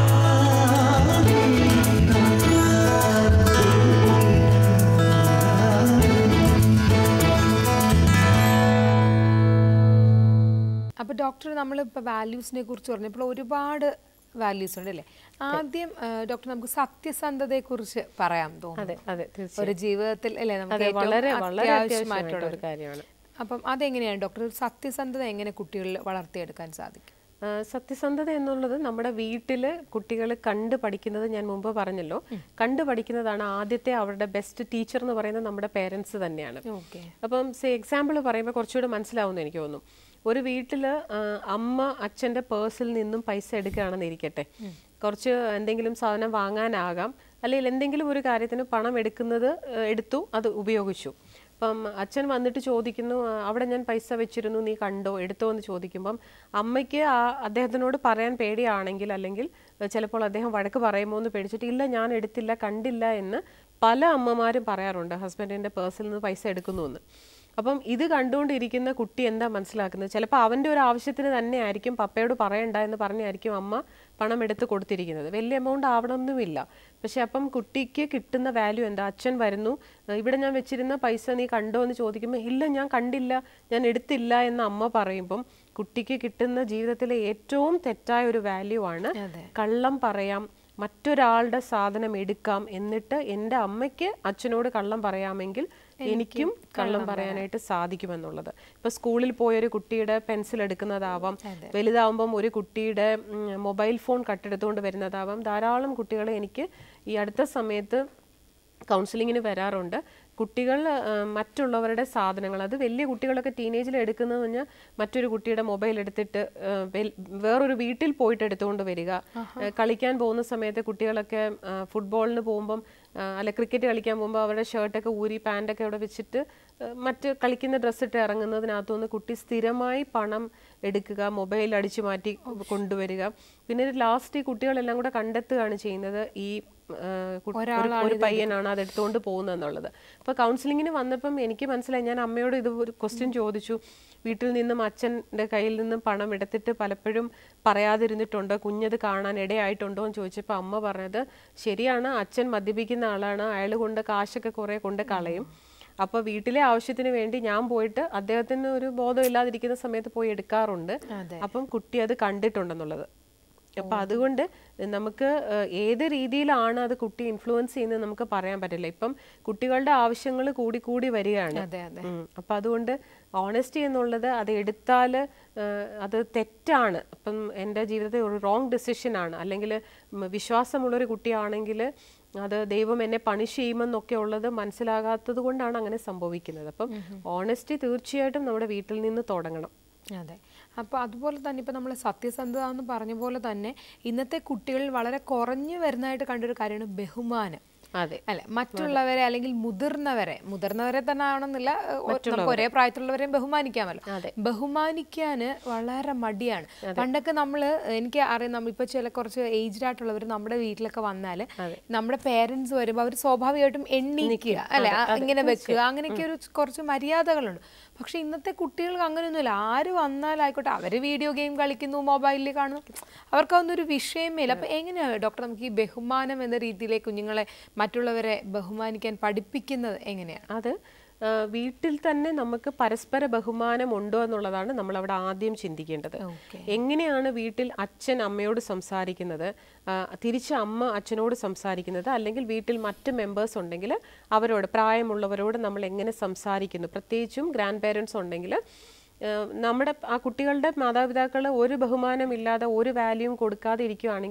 അപ്പോൾ ഡോക്ടർ നമ്മളിപ്പോൾ വാല്യൂസിനെ കുറിച്ച് പറഞ്ഞപ്പോൾ ഒരുപാട് വാല്യൂസ് ഉണ്ട് അല്ലേ ആദ്യം ഡോക്ടർ നമുക്ക് സത്യസന്ധതയെക്കുറിച്ച് പറയാൻ തോന്നുന്നു അതെ അതെ തീർച്ചയായും ഒരു ജീവിതത്തിൽ അല്ലേ നമുക്ക് അതെ, ഏറ്റവും വളരെ വളരെ അത്യാവശ്യമായിട്ടുള്ള അത്യാവശ്യമായിട്ടുള്ള ഒരു കാര്യമാണ് അപ്പം അതെങ്ങനെയാണ് ഡോക്ടർ ഒരു സത്യസന്ധത എങ്ങനെ കുട്ടികളിൽ വളർത്തിയെടുക്കാൻ സാധിക്കും ആ, സത്യസന്ധത എന്നുള്ളത് നമ്മുടെ വീട്ടിൽ കുട്ടികൾ കണ്ട് പഠിക്കുന്നത് ഞാൻ മുമ്പ് പറഞ്ഞല്ലോ കണ്ട് പഠിക്കുന്നതാണ് ആദ്യത്തെ അവരുടെ ബെസ്റ്റ് ടീച്ചർ എന്ന് പറയുന്നത് നമ്മുടെ പേരൻസ് തന്നെയാണ് ഓക്കെ അപ്പം സേ എക്സാമ്പിൾ പറയുമ്പോൾ കുറച്ചുകൂടെ മനസ്സിലാവുമെന്ന് എനിക്ക് തോന്നുന്നു ഒരു വീട്ടിൽ അമ്മ അച്ഛൻ്റെ പേഴ്സിൽ നിന്നും പൈസ എടുക്കുകയാണെന്ന് ഇരിക്കട്ടെ കുറച്ച് എന്തെങ്കിലും സാധനം വാങ്ങാനാകാം അല്ലെങ്കിൽ എന്തെങ്കിലും ഒരു കാര്യത്തിന് പണം എടുക്കുന്നത് ആ, എടുത്തു അത് ഉപയോഗിച്ചു അപ്പം അച്ഛൻ വന്നിട്ട് ചോദിക്കുന്നു "ആ, അവിടെ ഞാൻ പൈസ വെച്ചിരുന്നു നീ കണ്ടോ എടുത്തോ എന്ന് ചോദിക്കുമ്പം അമ്മയ്ക്ക് ആ അദ്ദേഹത്തിനോട് പറയാൻ പേടിയാണെങ്കിൽ അല്ലെങ്കിൽ ആ, ചിലപ്പോൾ അദ്ദേഹം വഴക്ക് പറയുമോ എന്ന് പേടിച്ചിട്ട് ഇല്ല ഞാൻ എടുത്തില്ല കണ്ടില്ല എന്ന് പല അമ്മമാരും പറയാറുണ്ട് ഹസ്ബൻഡിൻ്റെ പേഴ്സിൽ നിന്ന് പൈസ എടുക്കുന്നു എന്ന് അപ്പം ഇത് കണ്ടുകൊണ്ടിരിക്കുന്ന കുട്ടി എന്താ മനസ്സിലാക്കുന്നത് ചിലപ്പോൾ അവൻ്റെ ഒരു ആവശ്യത്തിന് തന്നെ ആയിരിക്കും പപ്പയോട് പറയണ്ട എന്ന് പറഞ്ഞായിരിക്കും അമ്മ പണം എടുത്ത് കൊടുത്തിരിക്കുന്നത് വലിയ എമൗണ്ട് ആവണമെന്നുമില്ല പക്ഷെ അപ്പം കുട്ടിക്ക് കിട്ടുന്ന വാല്യൂ എന്താ അച്ഛൻ വരുന്നു "ഏഹ് ഇവിടെ ഞാൻ വെച്ചിരുന്ന പൈസ നീ കണ്ടോ എന്ന് ചോദിക്കുമ്പോൾ ഇല്ല ഞാൻ കണ്ടില്ല ഞാൻ എടുത്തില്ല എന്ന് അമ്മ പറയുമ്പം കുട്ടിക്ക് കിട്ടുന്ന ജീവിതത്തിലെ ഏറ്റവും തെറ്റായ ഒരു വാല്യൂ ആണ് അതെ. കള്ളം പറയാം മറ്റൊരാളുടെ സാധനം എടുക്കാം എന്നിട്ട് എൻ്റെ അമ്മയ്ക്ക് അച്ഛനോട് കള്ളം പറയാമെങ്കിൽ എനിക്കും കള്ളം പറയാനായിട്ട് സാധിക്കുമെന്നുള്ളത് ഇപ്പൊ സ്കൂളിൽ പോയ ഒരു കുട്ടിയുടെ പെൻസിൽ എടുക്കുന്നതാവാം വലുതാവുമ്പം ഒരു കുട്ടിയുടെ ഉം, മൊബൈൽ ഫോൺ കട്ടെടുത്തുകൊണ്ട് വരുന്നതാവാം ധാരാളം കുട്ടികളെ എനിക്ക് ഈ അടുത്ത സമയത്ത് കൗൺസിലിങ്ങിന് വരാറുണ്ട് കുട്ടികൾ ആ, മറ്റുള്ളവരുടെ സാധനങ്ങൾ അത് വലിയ കുട്ടികളൊക്കെ ടീനേജിൽ എടുക്കുന്നത് പറഞ്ഞാൽ മറ്റൊരു കുട്ടിയുടെ മൊബൈൽ എടുത്തിട്ട് ആ, വെൽ- വേറൊരു വീട്ടിൽ പോയിട്ട് എടുത്തുകൊണ്ട് വരിക ആ, കളിക്കാൻ പോകുന്ന സമയത്ത് കുട്ടികളൊക്കെ ആ, ഫുട്ബോളിന് പോകുമ്പം ആ, അല്ല ക്രിക്കറ്റ് കളിക്കാൻ പോകുമ്പോൾ അവരുടെ ഷർട്ടൊക്കെ ഊരി പാൻറ്റൊക്കെ അവിടെ വെച്ചിട്ട് ആ, മറ്റ് കളിക്കുന്ന ഡ്രസ്സ് ഇട്ട് ഇറങ്ങുന്നതിനകത്തുനിന്ന് കുട്ടി സ്ഥിരമായി പണം എടുക്കുക മൊബൈൽ അടിച്ചു മാറ്റി കൊണ്ടുവരിക പിന്നെ ലാസ്റ്റ് ഈ കുട്ടികളെല്ലാം കൂടെ കണ്ടെത്തുകയാണ് ചെയ്യുന്നത് ഈ ആ, കു- ഒരു- ഒരു പയ്യനാണ് അത് എടുത്തുകൊണ്ട് പോകുന്നത് എന്നുള്ളത് അപ്പോൾ കൗൺസിലിങ്ങിന് വന്നപ്പം എനിക്ക് മനസ്സിലായി ഞാൻ അമ്മയോട് ഇത് ഒരു ക്വസ്റ്റ്യൻ ചോദിച്ചു വീട്ടിൽ നിന്നും അച്ഛൻ്റെ കയ്യിൽ നിന്നും പണം എടുത്തിട്ട് പലപ്പോഴും പറയാതിരുന്നിട്ടുണ്ടോ കുഞ്ഞത് കാണാൻ ഇടയായിട്ടുണ്ടോ എന്ന് ചോദിച്ചപ്പോൾ അമ്മ പറഞ്ഞത് ശരിയാണ് അച്ഛൻ മദ്യപിക്കുന്ന ആളാണ് അയാൾ കൊണ്ട് കാശൊക്കെ കുറേ കൊണ്ട് കളയും അപ്പോൾ വീട്ടിലെ ആവശ്യത്തിന് വേണ്ടി ഞാൻ പോയിട്ട് അദ്ദേഹത്തിന് ഒരു ബോധം ഇല്ലാതിരിക്കുന്ന സമയത്ത് പോയി എടുക്കാറുണ്ട് അതെ. അപ്പം കുട്ടി അത് കണ്ടിട്ടുണ്ടെന്നുള്ളത് അപ്പൊ അതുകൊണ്ട് നമുക്ക് ഏഹ്, ഏത് രീതിയിലാണ് അത് കുട്ടി ഇൻഫ്ലുവൻസ് ചെയ്യുന്നത് നമുക്ക് പറയാൻ പറ്റില്ല ഇപ്പം കുട്ടികളുടെ ആവശ്യങ്ങൾ കൂടി കൂടി വരികയാണ് അതെ അതെ ഉം. അപ്പൊ അതുകൊണ്ട് ഓണസ്റ്റി എന്നുള്ളത് അത് എടുത്താൽ അത് തെറ്റാണ് അപ്പം എൻ്റെ ജീവിതത്തിൽ ഒരു റോങ് ഡെസിഷൻ ആണ് അല്ലെങ്കിൽ വിശ്വാസമുള്ളൊരു കുട്ടിയാണെങ്കിൽ അത് ദൈവം എന്നെ പണിഷ് ചെയ്യുമെന്നൊക്കെ ഉള്ളത് മനസ്സിലാകാത്തത് കൊണ്ടാണ് അങ്ങനെ സംഭവിക്കുന്നത് അപ്പം ഓണസ്റ്റി തീർച്ചയായിട്ടും നമ്മുടെ വീട്ടിൽ നിന്ന് തുടങ്ങണം അതെ അപ്പോൾ അതുപോലെ തന്നെ ഇപ്പോൾ നമ്മൾ സത്യസന്ധത എന്ന് പറഞ്ഞ പോലെ തന്നെ ഇന്നത്തെ കുട്ടികളിൽ വളരെ കുറഞ്ഞു വരുന്നതായിട്ട് കണ്ടൊരു കാര്യമാണ് ബഹുമാനം അതെ അല്ലെ മറ്റുള്ളവരെ അല്ലെങ്കിൽ മുതിർന്നവരെ മുതിർന്നവരെ തന്നെ ആവണമെന്നില്ല ഏഹ്, ഒ- നമുക്ക് ഒരേ പ്രായത്തിലുള്ളവരെയും ബഹുമാനിക്കാമല്ലോ ബഹുമാനിക്കാന് വളരെ മടിയാണ് പണ്ടൊക്കെ നമ്മൾ എനിക്ക് അറിയാം നമ്മൾ ഇപ്പൊ ചില കുറച്ച് ഏജ്ഡ് ആയിട്ടുള്ളവർ നമ്മുടെ വീട്ടിലൊക്കെ വന്നാല് നമ്മുടെ പേരൻസ് വരുമ്പോൾ അവർ സ്വാഭാവികമായിട്ടും എണ്ണീക്കുക അല്ലെ ഇങ്ങനെ വെക്കുക അങ്ങനെയൊക്കെ ഒരു കുറച്ച് മര്യാദകളുണ്ട് പക്ഷെ ഇന്നത്തെ കുട്ടികൾക്ക് അങ്ങനെയൊന്നുമില്ല ആര് വന്നാലായിക്കോട്ടെ അവര് വീഡിയോ ഗെയിം കളിക്കുന്നു മൊബൈലിൽ കാണുന്നു അവർക്കൊന്നും ഒരു വിഷയമേ ഇല്ല അപ്പൊ എങ്ങനെയാണ് ഡോക്ടർ നമുക്ക് ഈ ബഹുമാനം എന്ന രീതിയിലേക്ക് കുഞ്ഞുങ്ങളെ മറ്റുള്ളവരെ ബഹുമാനിക്കാൻ പഠിപ്പിക്കുന്നത് എങ്ങനെയാണ് അത് ആ, വീട്ടിൽ തന്നെ നമുക്ക് പരസ്പര ബഹുമാനം ഉണ്ടോ എന്നുള്ളതാണ് നമ്മൾ അവിടെ ആദ്യം ചിന്തിക്കേണ്ടത് ഓക്കെ എങ്ങനെയാണ് വീട്ടിൽ അച്ഛൻ അമ്മയോട് സംസാരിക്കുന്നത് ആ, തിരിച്ച് അമ്മ അച്ഛനോട് സംസാരിക്കുന്നത് അല്ലെങ്കിൽ വീട്ടിൽ മറ്റ് മെമ്പേഴ്സ് ഉണ്ടെങ്കിൽ അവരോട് പ്രായമുള്ളവരോട് നമ്മൾ എങ്ങനെ സംസാരിക്കുന്നു പ്രത്യേകിച്ചും ഗ്രാൻഡ് പേരൻസ് ഉണ്ടെങ്കിൽ ഏഹ് നമ്മുടെ ആ കുട്ടികളുടെ മാതാപിതാക്കൾ ഒരു ബഹുമാനം ഇല്ലാതെ ഒരു വാല്യൂം കൊടുക്കാതെ ഇരിക്കുകയാണെങ്കിൽ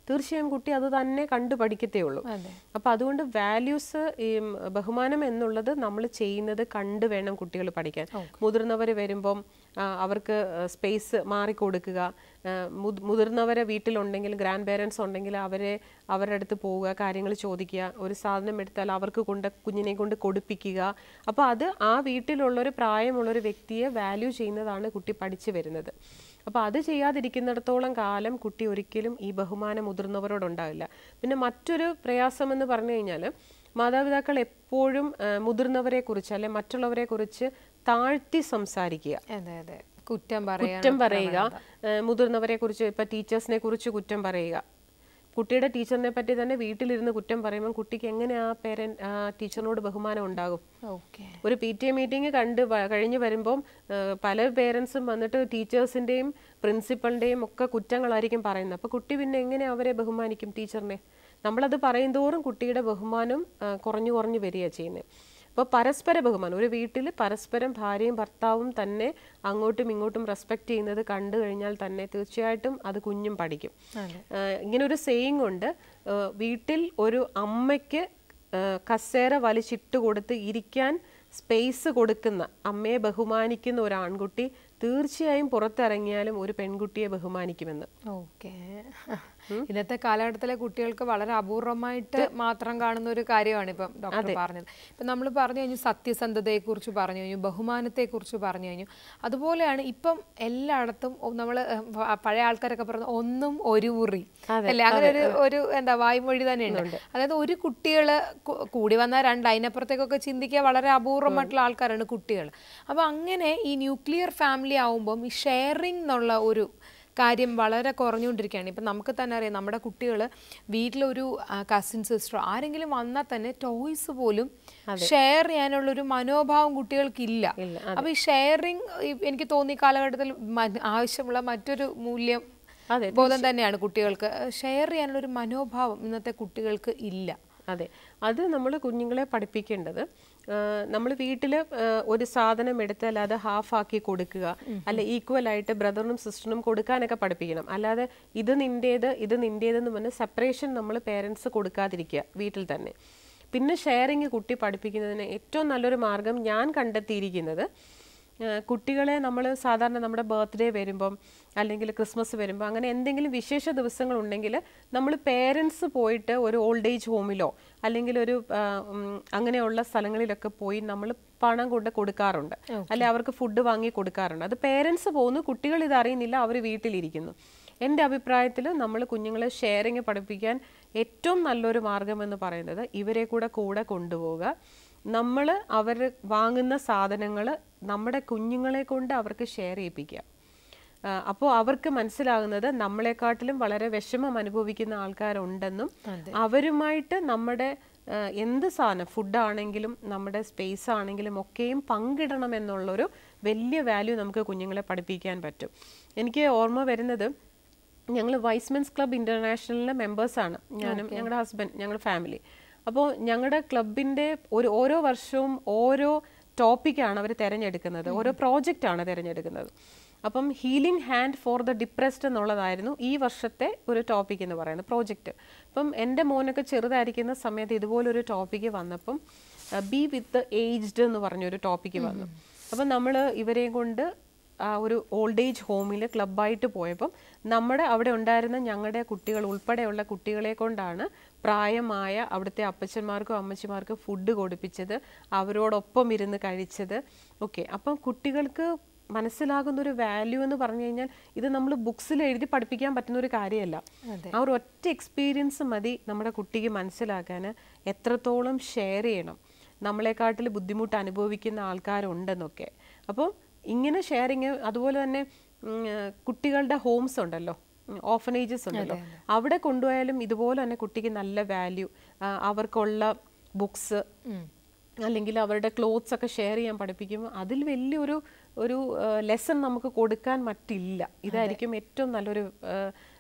തീർച്ചയായും കുട്ടി അത് തന്നെ കണ്ടു പഠിക്കത്തേ ഉള്ളൂ അതെ അപ്പോൾ അതുകൊണ്ട് വാല്യൂസ് ഈ ഉം, ബഹുമാനം എന്നുള്ളത് നമ്മൾ ചെയ്യുന്നത് കണ്ട് വേണം കുട്ടികൾ പഠിക്കാൻ മുതിർന്നവർ വരുമ്പം ആ, അവർക്ക് സ്പേസ് മാറിക്കൊടുക്കുക ആ, മുത്- മുതിർന്നവരെ വീട്ടിലുണ്ടെങ്കിൽ ഗ്രാൻഡ് പേരൻസ് ഉണ്ടെങ്കിൽ അവരെ അവരുടെ അടുത്ത് പോവുക കാര്യങ്ങൾ ചോദിക്കുക ഒരു സാധനം എടുത്താൽ അവർക്ക് കൊണ്ട് കുഞ്ഞിനെ കൊണ്ട് കൊടുപ്പിക്കുക അപ്പോൾ അത് ആ വീട്ടിലുള്ളൊരു പ്രായമുള്ളൊരു വ്യക്തിയെ വാല്യൂ ചെയ്യുന്നതാണ് കുട്ടി പഠിച്ചു വരുന്നത് അപ്പോൾ അത് ചെയ്യാതിരിക്കുന്നിടത്തോളം കാലം കുട്ടി ഒരിക്കലും ഈ ബഹുമാനം മുതിർന്നവരോടുണ്ടാവില്ല പിന്നെ മറ്റൊരു പ്രയാസം എന്ന് പറഞ്ഞു കഴിഞ്ഞാൽ മാതാപിതാക്കൾ എപ്പോഴും ആ, മുതിർന്നവരെ കുറിച്ച് അല്ലെ മറ്റുള്ളവരെ കുറിച്ച് താഴ്ത്തി സംസാരിക്കുക അതെ അതെ കുറ്റം പറയാൻ കുറ്റം പറയുക ആ, മുതിർന്നവരെ കുറിച്ച് ഇപ്പൊ ടീച്ചേഴ്സിനെ കുറിച്ച് കുറ്റം പറയുക കുട്ടിയുടെ ടീച്ചറിനെ പറ്റി തന്നെ വീട്ടിലിരുന്ന് കുറ്റം പറയുമ്പോൾ കുട്ടിക്ക് എങ്ങനെ ആ പേരൻ ആ ടീച്ചറിനോട് ബഹുമാനം ഉണ്ടാകും ഓക്കെ ഒരു പി ടി എ മീറ്റിംഗ് കണ്ട് വ- കഴിഞ്ഞ് വരുമ്പം ആ, പല പേരൻസും വന്നിട്ട് ടീച്ചേഴ്സിൻ്റെയും പ്രിൻസിപ്പളിൻ്റെയും ഒക്കെ കുറ്റങ്ങളായിരിക്കും പറയുന്നത് അപ്പോൾ കുട്ടി പിന്നെ എങ്ങനെ അവരെ ബഹുമാനിക്കും ടീച്ചറിനെ നമ്മളത് പറയും തോറും കുട്ടിയുടെ ബഹുമാനം ആ, കുറഞ്ഞു കുറഞ്ഞു വരികയാണ് ചെയ്യുന്നത് അപ്പോൾ പരസ്പര ബഹുമാനം ഒരു വീട്ടിൽ പരസ്പരം ഭാര്യയും ഭർത്താവും തന്നെ അങ്ങോട്ടും ഇങ്ങോട്ടും റെസ്പെക്റ്റ് ചെയ്യുന്നത് കണ്ടു കഴിഞ്ഞാൽ തന്നെ തീർച്ചയായിട്ടും അത് കുഞ്ഞും പഠിക്കും അതെ. ആഹ് ഇങ്ങനെ ഒരു സെയിങ് ഉണ്ട് ആഹ് വീട്ടിൽ ഒരു അമ്മയ്ക്ക് ആഹ് കസേര വലിച്ചിട്ട് കൊടുത്ത് ഇരിക്കാൻ സ്പേസ് കൊടുക്കുന്ന അമ്മയെ ബഹുമാനിക്കുന്ന ഒരു ആൺകുട്ടി തീർച്ചയായും പുറത്തിറങ്ങിയാലും ഒരു പെൺകുട്ടിയെ ബഹുമാനിക്കുമെന്ന് ഓക്കെ ഇന്നത്തെ കാലഘട്ടത്തിലെ കുട്ടികൾക്ക് വളരെ അപൂർവമായിട്ട് മാത്രം കാണുന്ന ഒരു കാര്യമാണ് ഇപ്പം ഡോക്ടർ പറഞ്ഞത് ഇപ്പം നമ്മൾ പറഞ്ഞു കഴിഞ്ഞു സത്യസന്ധതയെക്കുറിച്ച് പറഞ്ഞു കഴിഞ്ഞു ബഹുമാനത്തെക്കുറിച്ച് പറഞ്ഞു കഴിഞ്ഞു അതുപോലെയാണ് ഇപ്പം എല്ലായിടത്തും നമ്മൾ പഴയ ആൾക്കാരൊക്കെ പറഞ്ഞു ഒന്നും ഒരു ഉറി അല്ലേ അങ്ങനെ ഒരു ഒരു എന്താ വായ്മൊഴി തന്നെയുണ്ട് അതായത് ഒരു കുട്ടികൾ കൂടി വന്നാൽ രണ്ട് അതിനപ്പുറത്തേക്കൊക്കെ ചിന്തിക്കുക വളരെ അപൂർവമായിട്ടുള്ള ആൾക്കാരാണ് കുട്ടികൾ അപ്പോൾ അങ്ങനെ ഈ ന്യൂക്ലിയർ ഫാമിലി ആവുമ്പം ഈ ഷെയറിംഗ് എന്നുള്ള ഒരു കാര്യം വളരെ കുറഞ്ഞുകൊണ്ടിരിക്കുകയാണ് ഇപ്പം നമുക്ക് തന്നെ അറിയാം നമ്മുടെ കുട്ടികൾ വീട്ടിലൊരു കസിൻ സിസ്റ്ററോ ആരെങ്കിലും വന്നാൽ തന്നെ ടോയ്സ് പോലും ഷെയർ ചെയ്യാനുള്ളൊരു മനോഭാവം കുട്ടികൾക്കില്ല അപ്പോൾ ഈ ഷെയറിങ് എനിക്ക് തോന്നി ഈ കാലഘട്ടത്തിൽ മ- ആവശ്യമുള്ള മറ്റൊരു മൂല്യം അതെ, ബോധം തന്നെയാണ് കുട്ടികൾക്ക് ഷെയർ ചെയ്യാനുള്ള ഒരു മനോഭാവം ഇന്നത്തെ കുട്ടികൾക്ക് ഇല്ല അതെ അത് നമ്മൾ കുഞ്ഞുങ്ങളെ പഠിപ്പിക്കേണ്ടത് നമ്മൾ വീട്ടിൽ ഒരു സാധനം എടുത്താൽ അത് ഹാഫ് ആക്കി കൊടുക്കുക അല്ല ഈക്വൽ ആയിട്ട് ബ്രദറിനും സിസ്റ്ററിനും കൊടുക്കാനൊക്കെ പഠിപ്പിക്കണം അല്ലാതെ ഇത് നിൻ്റേത് ഇത് നിൻ്റേതെന്ന് പറഞ്ഞ് സെപ്പറേഷൻ നമ്മൾ പേരൻസ് കൊടുക്കാതിരിക്കുക വീട്ടിൽ തന്നെ പിന്നെ ഷെയറിങ് കുട്ടി പഠിപ്പിക്കുന്നതിന് ഏറ്റവും നല്ലൊരു മാർഗം ഞാൻ കണ്ടെത്തിയിരിക്കുന്നത് ആ, കുട്ടികളെ നമ്മൾ സാധാരണ നമ്മുടെ ബർത്ത്ഡേ വരുമ്പം അല്ലെങ്കിൽ ക്രിസ്മസ് വരുമ്പോൾ അങ്ങനെ എന്തെങ്കിലും വിശേഷ ദിവസങ്ങൾ ഉണ്ടെങ്കിൽ നമ്മൾ പേരൻസ് പോയിട്ട് ഒരു ഓൾഡ് ഏജ് ഹോമിലോ അല്ലെങ്കിൽ ഒരു ആ, ഉം, അങ്ങനെയുള്ള സ്ഥലങ്ങളിലൊക്കെ പോയി നമ്മൾ പണം കൊണ്ട് കൊടുക്കാറുണ്ട് അല്ലെ അവർക്ക് ഫുഡ് വാങ്ങി കൊടുക്കാറുണ്ട് അത് പേരൻസ് പോകുന്നു കുട്ടികൾ ഇത് അറിയുന്നില്ല അവർ വീട്ടിലിരിക്കുന്നു എൻ്റെ അഭിപ്രായത്തിൽ നമ്മൾ കുഞ്ഞുങ്ങളെ ഷെയറിങ് പഠിപ്പിക്കാൻ ഏറ്റവും നല്ലൊരു മാർഗം എന്ന് പറയുന്നത് ഇവരെ കൂടെ കൂടെ കൊണ്ടുപോവുക നമ്മൾ അവർ വാങ്ങുന്ന സാധനങ്ങൾ നമ്മുടെ കുഞ്ഞുങ്ങളെ കൊണ്ട് അവർക്ക് ഷെയർ ചെയ്യിപ്പിക്കുക അപ്പോൾ അവർക്ക് മനസ്സിലാകുന്നത് നമ്മളെക്കാട്ടിലും വളരെ വിഷമം അനുഭവിക്കുന്ന ആൾക്കാരുണ്ടെന്നും അവരുമായിട്ട് നമ്മുടെ ആ, എന്ത് സാധനം ഫുഡാണെങ്കിലും നമ്മുടെ സ്പേസ് ആണെങ്കിലും ഒക്കെയും പങ്കിടണം എന്നുള്ളൊരു വലിയ വാല്യൂ നമുക്ക് കുഞ്ഞുങ്ങളെ പഠിപ്പിക്കാൻ പറ്റും എനിക്ക് ഓർമ്മ വരുന്നത് ഞങ്ങൾ വൈസ്മെൻസ് ക്ലബ് ഇന്റർനാഷണലിലെ മെമ്പേഴ്സാണ് ഞാനും ഞങ്ങളുടെ ഹസ്ബൻഡ് ഞങ്ങളുടെ ഫാമിലി അപ്പോൾ ഞങ്ങളുടെ ക്ലബിൻ്റെ ഒരു ഓരോ വർഷവും ഓരോ ടോപ്പിക്കാണ് അവർ തിരഞ്ഞെടുക്കുന്നത് ഓരോ പ്രോജക്റ്റാണ് തിരഞ്ഞെടുക്കുന്നത് അപ്പം healing hand for the depressed എന്നുള്ളതായിരുന്നു ഈ വർഷത്തെ ഒരു ടോപ്പിക് എന്ന് പറയുന്നത് പ്രോജക്റ്റ് അപ്പം എൻ്റെ മോനൊക്കെ ചെറുതായിരിക്കുന്ന സമയത്ത് ഇതുപോലൊരു ടോപ്പിക്ക് വന്നപ്പം ബി വിത്ത് ഏജ്ഡ് എന്ന് പറഞ്ഞൊരു ടോപ്പിക്ക് വന്നു അപ്പം നമ്മൾ ഇവരെയും കൊണ്ട് ആ ഒരു ഓൾഡ് ഏജ് ഹോമിൽ ക്ലബ്ബായിട്ട് പോയപ്പം നമ്മുടെ അവിടെ ഉണ്ടായിരുന്ന ഞങ്ങളുടെ കുട്ടികൾ ഉൾപ്പെടെയുള്ള കുട്ടികളെ കൊണ്ടാണ് പ്രായമായ അവിടുത്തെ അപ്പച്ചന്മാർക്കും അമ്മച്ചിമാർക്കും ഫുഡ് കൊടുപ്പിച്ചത് അവരോടൊപ്പം ഇരുന്ന് കഴിച്ചത് ഓക്കെ അപ്പം കുട്ടികൾക്ക് മനസ്സിലാകുന്ന ഒരു വാല്യൂ എന്ന് പറഞ്ഞു കഴിഞ്ഞാൽ ഇത് നമ്മൾ ബുക്സിൽ എഴുതി പഠിപ്പിക്കാൻ പറ്റുന്ന ഒരു കാര്യമല്ല ആ ഒരു ഒറ്റ എക്സ്പീരിയൻസ് മതി നമ്മുടെ കുട്ടിക്ക് മനസ്സിലാക്കാൻ എത്രത്തോളം ഷെയർ ചെയ്യണം നമ്മളെക്കാട്ടിൽ ബുദ്ധിമുട്ട് അനുഭവിക്കുന്ന ആൾക്കാരുണ്ടെന്നൊക്കെ അപ്പോൾ ഇങ്ങനെ ഷെയറിങ് അതുപോലെ തന്നെ ഉം, ഏഹ്, കുട്ടികളുടെ ഹോംസ് ഉണ്ടല്ലോ ഓഫനേജസ് ഉണ്ടല്ലോ അവിടെ കൊണ്ടുപോയാലും ഇതുപോലെ തന്നെ കുട്ടിക്ക് നല്ല വാല്യൂ അവർക്കുള്ള ബുക്സ് അല്ലെങ്കിൽ അവരുടെ ക്ലോത്ത്സ് ഒക്കെ ഷെയർ ചെയ്യാൻ പഠിപ്പിക്കുമ്പോൾ അതിൽ വലിയൊരു ഒരു ലെസൺ നമുക്ക് കൊടുക്കാൻ മറ്റില്ല ഇതായിരിക്കും ഏറ്റവും നല്ലൊരു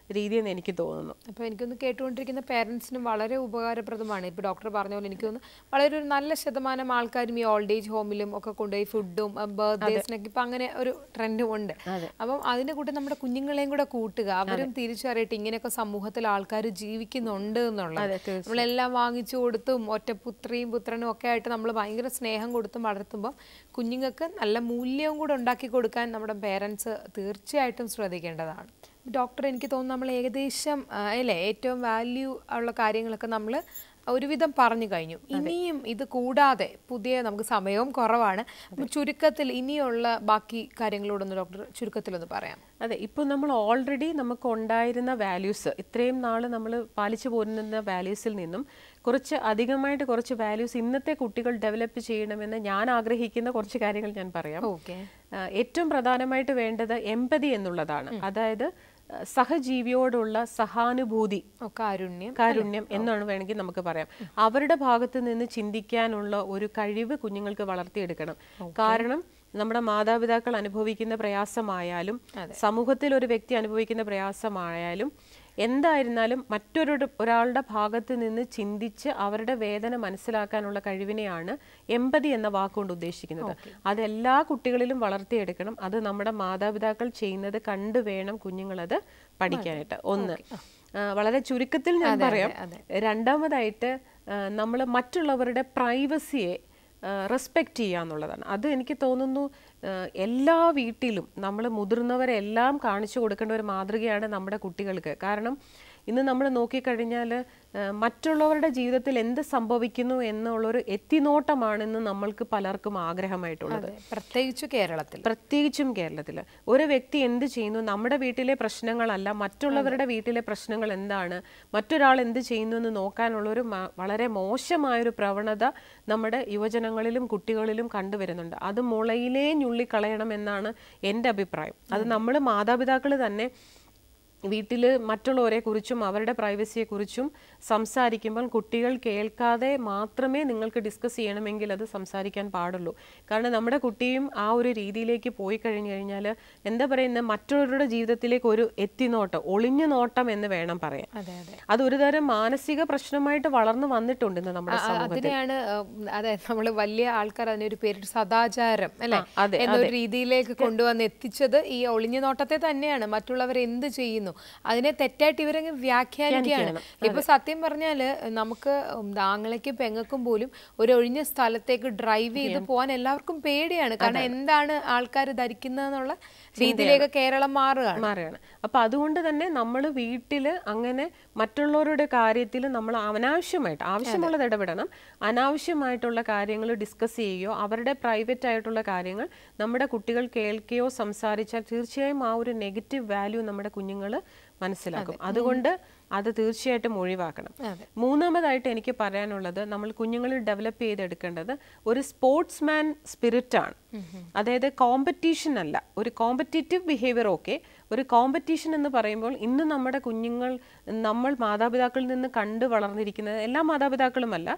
രീതിയെന്ന് എനിക്ക് തോന്നുന്നു അപ്പോൾ എനിക്കൊന്ന് കേട്ടുകൊണ്ടിരിക്കുന്ന പേരൻസിനും വളരെ ഉപകാരപ്രദമാണ് ഇപ്പോൾ ഡോക്ടർ പറഞ്ഞ പോലെ എനിക്ക് തോന്നുന്നു വളരെ ഒരു നല്ല ശതമാനം ആൾക്കാരും ഈ ഓൾഡ് ഏജ് ഹോമിലും ഒക്കെ കൊണ്ടുപോയി ഫുഡും ബർത്ത്ഡേസിനൊക്കെ ഇപ്പം അങ്ങനെ ഒരു ട്രെൻഡും ഉണ്ട് അപ്പം അതിൻ്റെ കൂടെ നമ്മുടെ കുഞ്ഞുങ്ങളെയും കൂടെ കൂട്ടുക അവരും തിരിച്ചറിയട്ടെ ഇങ്ങനെയൊക്കെ സമൂഹത്തിൽ ആൾക്കാർ ജീവിക്കുന്നുണ്ട് എന്നുള്ളത് നമ്മളെല്ലാം വാങ്ങിച്ചു കൊടുത്തും ഒറ്റ പുത്രിയും പുത്രനും ഒക്കെ ആയിട്ട് നമ്മൾ ഭയങ്കര സ്നേഹം കൊടുത്തും വളർത്തുമ്പോൾ കുഞ്ഞുങ്ങൾക്ക് നല്ല മൂല്യവും കൂടെ ഉണ്ടാക്കി കൊടുക്കാൻ നമ്മുടെ പേരൻസ് തീർച്ചയായിട്ടും ശ്രദ്ധിക്കേണ്ടതാണ് ഡോക്ടർ എനിക്ക് തോന്നുന്നു നമ്മൾ ഏകദേശം ആ, അല്ലേ ഏറ്റവും വാല്യൂ ഉള്ള കാര്യങ്ങളൊക്കെ നമ്മൾ ഒരുവിധം പറഞ്ഞു കഴിഞ്ഞു ഇനിയും ഇത് കൂടാതെ പുതിയ നമുക്ക് സമയവും കുറവാണ് അപ്പോൾ ചുരുക്കത്തിൽ ഇനിയുള്ള ബാക്കി കാര്യങ്ങളോടൊന്ന് ഡോക്ടർ ചുരുക്കത്തിലൊന്ന് പറയാം അതെ ഇപ്പോൾ നമ്മൾ ഓൾറെഡി നമുക്ക് ഉണ്ടായിരുന്ന വാല്യൂസ് ഇത്രയും നാൾ നമ്മൾ പാലിച്ചു പോരുന്ന വാല്യൂസിൽ നിന്നും കുറച്ച് അധികമായിട്ട് കുറച്ച് വാല്യൂസ് ഇന്നത്തെ കുട്ടികൾ ഡെവലപ്പ് ചെയ്യണമെന്ന് ഞാൻ ആഗ്രഹിക്കുന്ന കുറച്ച് കാര്യങ്ങൾ ഞാൻ പറയാം ഓക്കെ ആ, ഏറ്റവും പ്രധാനമായിട്ട് വേണ്ടത് എമ്പതി എന്നുള്ളതാണ് അതായത് ആ, സഹജീവിയോടുള്ള സഹാനുഭൂതി കാരുണ്യം കാരുണ്യം എന്നാണ് വേണമെങ്കിൽ നമുക്ക് പറയാം അവരുടെ ഭാഗത്ത് നിന്ന് ചിന്തിക്കാനുള്ള ഒരു കഴിവ് കുഞ്ഞുങ്ങൾക്ക് വളർത്തിയെടുക്കണം കാരണം നമ്മുടെ മാതാപിതാക്കൾ അനുഭവിക്കുന്ന പ്രയാസമായാലും സമൂഹത്തിൽ ഒരു വ്യക്തി അനുഭവിക്കുന്ന പ്രയാസമായാലും എന്തായിരുന്നാലും മറ്റൊരു ഒരാളുടെ ഭാഗത്ത് നിന്ന് ചിന്തിച്ച് അവരുടെ വേദന മനസ്സിലാക്കാനുള്ള കഴിവിനെയാണ് എമ്പതി എന്ന വാക്കുകൊണ്ട് ഉദ്ദേശിക്കുന്നത് അത് എല്ലാ കുട്ടികളിലും വളർത്തിയെടുക്കണം അത് നമ്മുടെ മാതാപിതാക്കൾ ചെയ്യുന്നത് കണ്ടു വേണം കുഞ്ഞുങ്ങളത് പഠിക്കാനായിട്ട് ഒന്ന് ആ, വളരെ ചുരുക്കത്തിൽ ഞാൻ പറയാം രണ്ടാമതായിട്ട് നമ്മൾ മറ്റുള്ളവരുടെ പ്രൈവസിയെ റെസ്പെക്റ്റ് ചെയ്യുക എന്നുള്ളതാണ് അത് എനിക്ക് തോന്നുന്നു ആ, എല്ലാ വീട്ടിലും നമ്മൾ മുതിർന്നവരെല്ലാം കാണിച്ചു കൊടുക്കേണ്ട ഒരു മാതൃകയാണ് നമ്മുടെ കുട്ടികൾക്ക് കാരണം ഇന്ന് നമ്മൾ നോക്കിക്കഴിഞ്ഞാൽ ആ, മറ്റുള്ളവരുടെ ജീവിതത്തിൽ എന്ത് സംഭവിക്കുന്നു എന്നുള്ളൊരു എത്തിനോട്ടമാണ് ഇന്ന് നമ്മൾക്ക് പലർക്കും ആഗ്രഹമായിട്ടുള്ളത് അതെ പ്രത്യേകിച്ച് കേരളത്തിൽ പ്രത്യേകിച്ചും കേരളത്തിൽ ഒരു വ്യക്തി എന്ത് ചെയ്യുന്നു നമ്മുടെ വീട്ടിലെ പ്രശ്നങ്ങളല്ല മറ്റുള്ളവരുടെ വീട്ടിലെ പ്രശ്നങ്ങൾ എന്താണ് മറ്റൊരാൾ എന്ത് ചെയ്യുന്നു എന്ന് നോക്കാനുള്ള ഒരു മ- വളരെ മോശമായൊരു പ്രവണത നമ്മുടെ യുവജനങ്ങളിലും കുട്ടികളിലും കണ്ടുവരുന്നുണ്ട് അത് മുളയിലേ ഞുള്ളിക്കളയണം എന്നാണ് എൻ്റെ അഭിപ്രായം അത് നമ്മൾ മാതാപിതാക്കൾ തന്നെ വീട്ടിൽ മറ്റുള്ളവരെ കുറിച്ചും അവരുടെ പ്രൈവസിയെ കുറിച്ചും സംസാരിക്കുമ്പോൾ കുട്ടികൾ കേൾക്കാതെ മാത്രമേ നിങ്ങൾക്ക് ഡിസ്കസ് ചെയ്യണമെങ്കിൽ അത് സംസാരിക്കാൻ പാടുള്ളൂ കാരണം നമ്മുടെ കുട്ടിയും ആ ഒരു രീതിയിലേക്ക് പോയി കഴിഞ്ഞു കഴിഞ്ഞാൽ എന്താ പറയുന്നത് മറ്റുള്ളവരുടെ ജീവിതത്തിലേക്ക് ഒരു എത്തിനോട്ടം ഒളിഞ്ഞു നോട്ടം എന്ന് വേണം പറയാൻ അതെ അതെ അത് ഒരു തരം മാനസിക പ്രശ്നമായിട്ട് വളർന്നു വന്നിട്ടുണ്ട് ഇന്ന് നമ്മുടെ ആ, സമൂഹത്തിൽ അതിനെയാണ് ഉം, അതെ നമ്മൾ വലിയ ആൾക്കാർ അതിനൊരു പേര് സദാചാരം അല്ലെ അതെ, എന്നൊരു രീതിയിലേക്ക് കൊണ്ടുവന്ന് എത്തിച്ചത് ഈ ഒളിഞ്ഞു നോട്ടത്തെ തന്നെയാണ് മറ്റുള്ളവർ എന്ത് ചെയ്യുന്നു അതിനെ തെറ്റായിട്ട് ഇവരങ്ങ് വ്യാഖ്യാനിക്കുകയാണ് ഇപ്പൊ സത്യം പറഞ്ഞാല് നമുക്ക് ഉം, ആങ്ങളയ്ക്കും പെങ്ങൾക്കും പോലും ഒരു ഒഴിഞ്ഞ സ്ഥലത്തേക്ക് ഡ്രൈവ് ചെയ്ത് പോകാൻ എല്ലാവർക്കും പേടിയാണ് കാരണം എന്താണ് ആൾക്കാർ ധരിക്കുന്നതെന്നുള്ള രീതിയിലേക്ക് കേരളം മാറുകയാണ് മാറുകയാണ് അപ്പൊ അതുകൊണ്ട് തന്നെ നമ്മൾ വീട്ടിൽ അങ്ങനെ മറ്റുള്ളവരുടെ കാര്യത്തിൽ നമ്മൾ അനാവശ്യമായിട്ട് ആവശ്യമുള്ളത് ഇടപെടണം അനാവശ്യമായിട്ടുള്ള കാര്യങ്ങൾ ഡിസ്കസ് ചെയ്യുകയോ അവരുടെ പ്രൈവറ്റ് ആയിട്ടുള്ള കാര്യങ്ങൾ നമ്മുടെ കുട്ടികൾ കേൾക്കുകയോ സംസാരിച്ചാൽ തീർച്ചയായും ആ ഒരു നെഗറ്റീവ് വാല്യൂ നമ്മുടെ കുഞ്ഞുങ്ങൾ മനസ്സിലാക്കും അതുകൊണ്ട് അത് തീർച്ചയായിട്ടും ഒഴിവാക്കണം മൂന്നാമതായിട്ട് എനിക്ക് പറയാനുള്ളത് നമ്മൾ കുഞ്ഞുങ്ങളിൽ ഡെവലപ്പ് ചെയ്തെടുക്കേണ്ടത് ഒരു സ്പോർട്സ്മാൻ സ്പിരിറ്റ് ആണ് അതായത് കോമ്പറ്റീഷൻ അല്ല ഒരു കോമ്പറ്റീറ്റീവ് ബിഹേവിയർ ഓക്കെ ഒരു കോമ്പറ്റീഷൻ എന്ന് പറയുമ്പോൾ ഇന്ന് നമ്മുടെ കുഞ്ഞുങ്ങൾ നമ്മൾ മാതാപിതാക്കളിൽ നിന്ന് കണ്ടു വളർന്നിരിക്കുന്നത് എല്ലാ മാതാപിതാക്കളുമല്ല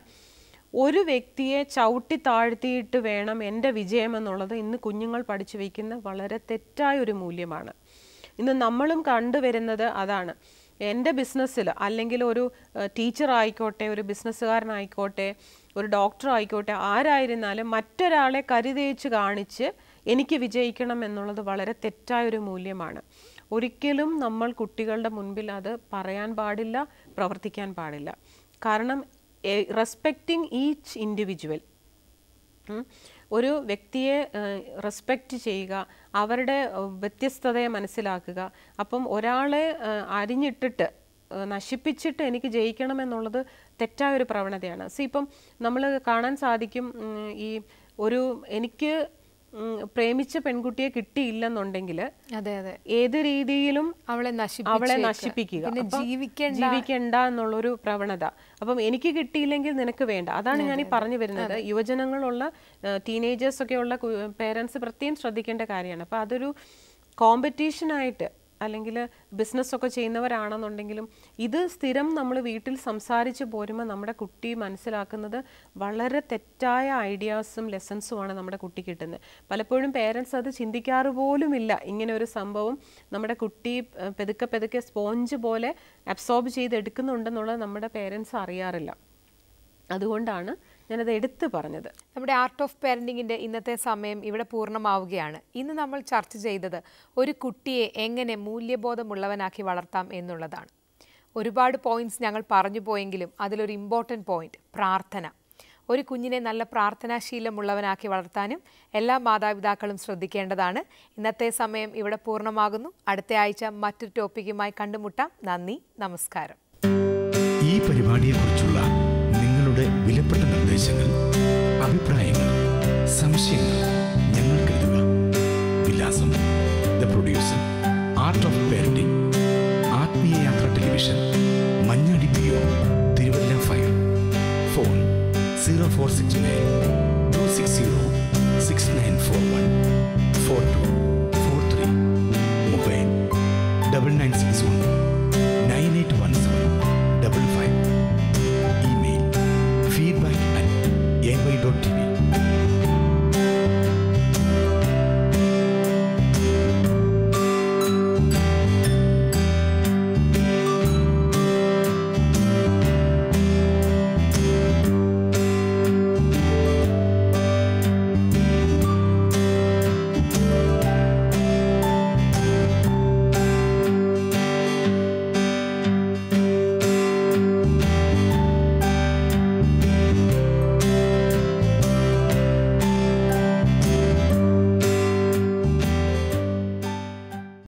ഒരു വ്യക്തിയെ ചവിട്ടി താഴ്ത്തിയിട്ട് വേണം എൻ്റെ വിജയം എന്നുള്ളത് ഇന്ന് കുഞ്ഞുങ്ങൾ പഠിച്ചു വയ്ക്കുന്ന വളരെ തെറ്റായ ഒരു മൂല്യമാണ് ഇന്ന് നമ്മളും കണ്ടുവരുന്നത് അതാണ് എൻ്റെ ബിസിനസ്സിൽ അല്ലെങ്കിൽ ഒരു ടീച്ചർ ആയിക്കോട്ടെ ഒരു ബിസിനസ്സുകാരനായിക്കോട്ടെ ഒരു ഡോക്ടർ ആയിക്കോട്ടെ ആരായിരുന്നാലും മറ്റൊരാളെ കരുതേച്ച് കാണിച്ച് എനിക്ക് വിജയിക്കണം എന്നുള്ളത് വളരെ തെറ്റായ ഒരു മൂല്യമാണ് ഒരിക്കലും നമ്മൾ കുട്ടികളുടെ മുൻപിൽ അത് പറയാൻ പാടില്ല പ്രവർത്തിക്കാൻ പാടില്ല കാരണം റെസ്പെക്റ്റിംഗ് ഈച്ച് ഇൻഡിവിജ്വൽ ഉം. ഒരു വ്യക്തിയെ റെസ്പെക്റ്റ് ചെയ്യുക അവരുടെ ഏഹ്, വ്യത്യസ്തതയെ മനസ്സിലാക്കുക അപ്പം ഒരാളെ ഏഹ്, അരിഞ്ഞിട്ടിട്ട് ഏഹ്, നശിപ്പിച്ചിട്ട് എനിക്ക് ജയിക്കണം എന്നുള്ളത് തെറ്റായ ഒരു പ്രവണതയാണ് സി ഇപ്പം നമ്മൾ കാണാൻ സാധിക്കും ഉം, ഈ ഒരു എനിക്ക് ഉം, പ്രേമിച്ച പെൺകുട്ടിയെ കിട്ടിയില്ലെന്നുണ്ടെങ്കിൽ അതെ അതെ ഏത് രീതിയിലും അവളെ അവളെ നശിപ്പിച്ചേക്ക്. നശിപ്പിക്കുക പിന്നെ അപ്പം ജീവിക്കേണ്ട ജീവിക്കണ്ട എന്നുള്ളൊരു പ്രവണത അപ്പം എനിക്ക് കിട്ടിയില്ലെങ്കിൽ നിനക്ക് വേണ്ട അതാണ് ഞാൻ ഈ പറഞ്ഞു വരുന്നത് യുവജനങ്ങളുള്ള ടീനേജേഴ്സ് ഒക്കെ ഉള്ള പേരൻസ് പ്രത്യേകം ശ്രദ്ധിക്കേണ്ട കാര്യമാണ് അപ്പം അതൊരു കോമ്പറ്റീഷനായിട്ട് അല്ലെങ്കിൽ ബിസിനസ്സൊക്കെ ചെയ്യുന്നവരാണെന്നുണ്ടെങ്കിലും ഇത് സ്ഥിരം നമ്മൾ വീട്ടിൽ സംസാരിച്ച് പോരുമ്പോൾ നമ്മുടെ കുട്ടി മനസ്സിലാക്കുന്നത് വളരെ തെറ്റായ ഐഡിയാസും ലെസൺസുമാണ് നമ്മുടെ കുട്ടി കിട്ടുന്നത് പലപ്പോഴും പേരൻസ് അത് ചിന്തിക്കാറ് പോലുമില്ല ഇങ്ങനെ ഒരു സംഭവം നമ്മുടെ കുട്ടി ഏഹ്, പെതുക്കെ പെതുക്കെ സ്പോഞ്ച് പോലെ അബ്സോർബ് ചെയ്തെടുക്കുന്നുണ്ടെന്നുള്ളത് നമ്മുടെ പേരൻസ് അറിയാറില്ല അതുകൊണ്ടാണ് ഞാനത് എടുത്തു പറഞ്ഞത് നമ്മുടെ ആർട്ട് ഓഫ് പാരൻറ്റിങ്ങിൻ്റെ ഇന്നത്തെ സമയം ഇവിടെ പൂർണ്ണമാവുകയാണ് ഇന്ന് നമ്മൾ ചർച്ച ചെയ്തത് ഒരു കുട്ടിയെ എങ്ങനെ മൂല്യബോധമുള്ളവനാക്കി വളർത്താം എന്നുള്ളതാണ് ഒരുപാട് പോയിന്റ്സ് ഞങ്ങൾ പറഞ്ഞു പോയെങ്കിലും അതിലൊരു ഇമ്പോർട്ടൻറ്റ് പോയിന്റ് പ്രാർത്ഥന ഒരു കുഞ്ഞിനെ നല്ല പ്രാർത്ഥനാശീലമുള്ളവനാക്കി വളർത്താനും എല്ലാ മാതാപിതാക്കളും ശ്രദ്ധിക്കേണ്ടതാണ് ഇന്നത്തെ സമയം ഇവിടെ പൂർണ്ണമാകുന്നു അടുത്ത ആഴ്ച മറ്റൊരു ടോപ്പിക്കുമായി കണ്ടുമുട്ടാം നന്ദി നമസ്കാരം ഈ പരിപാടിയെക്കുറിച്ചുള്ള നിങ്ങളുടെ വിലപ്പെട്ട നിർദ്ദേശങ്ങൾ അഭിപ്രായങ്ങൾ സംശയങ്ങൾ ഞങ്ങൾക്ക് എഴുതുക വിലാസം the producer art of parenting Athmeeya Yathra television Manjadi P O Thiruvalla five phone zero four six nine two six zero six nine four one four two four three mobile double nine six one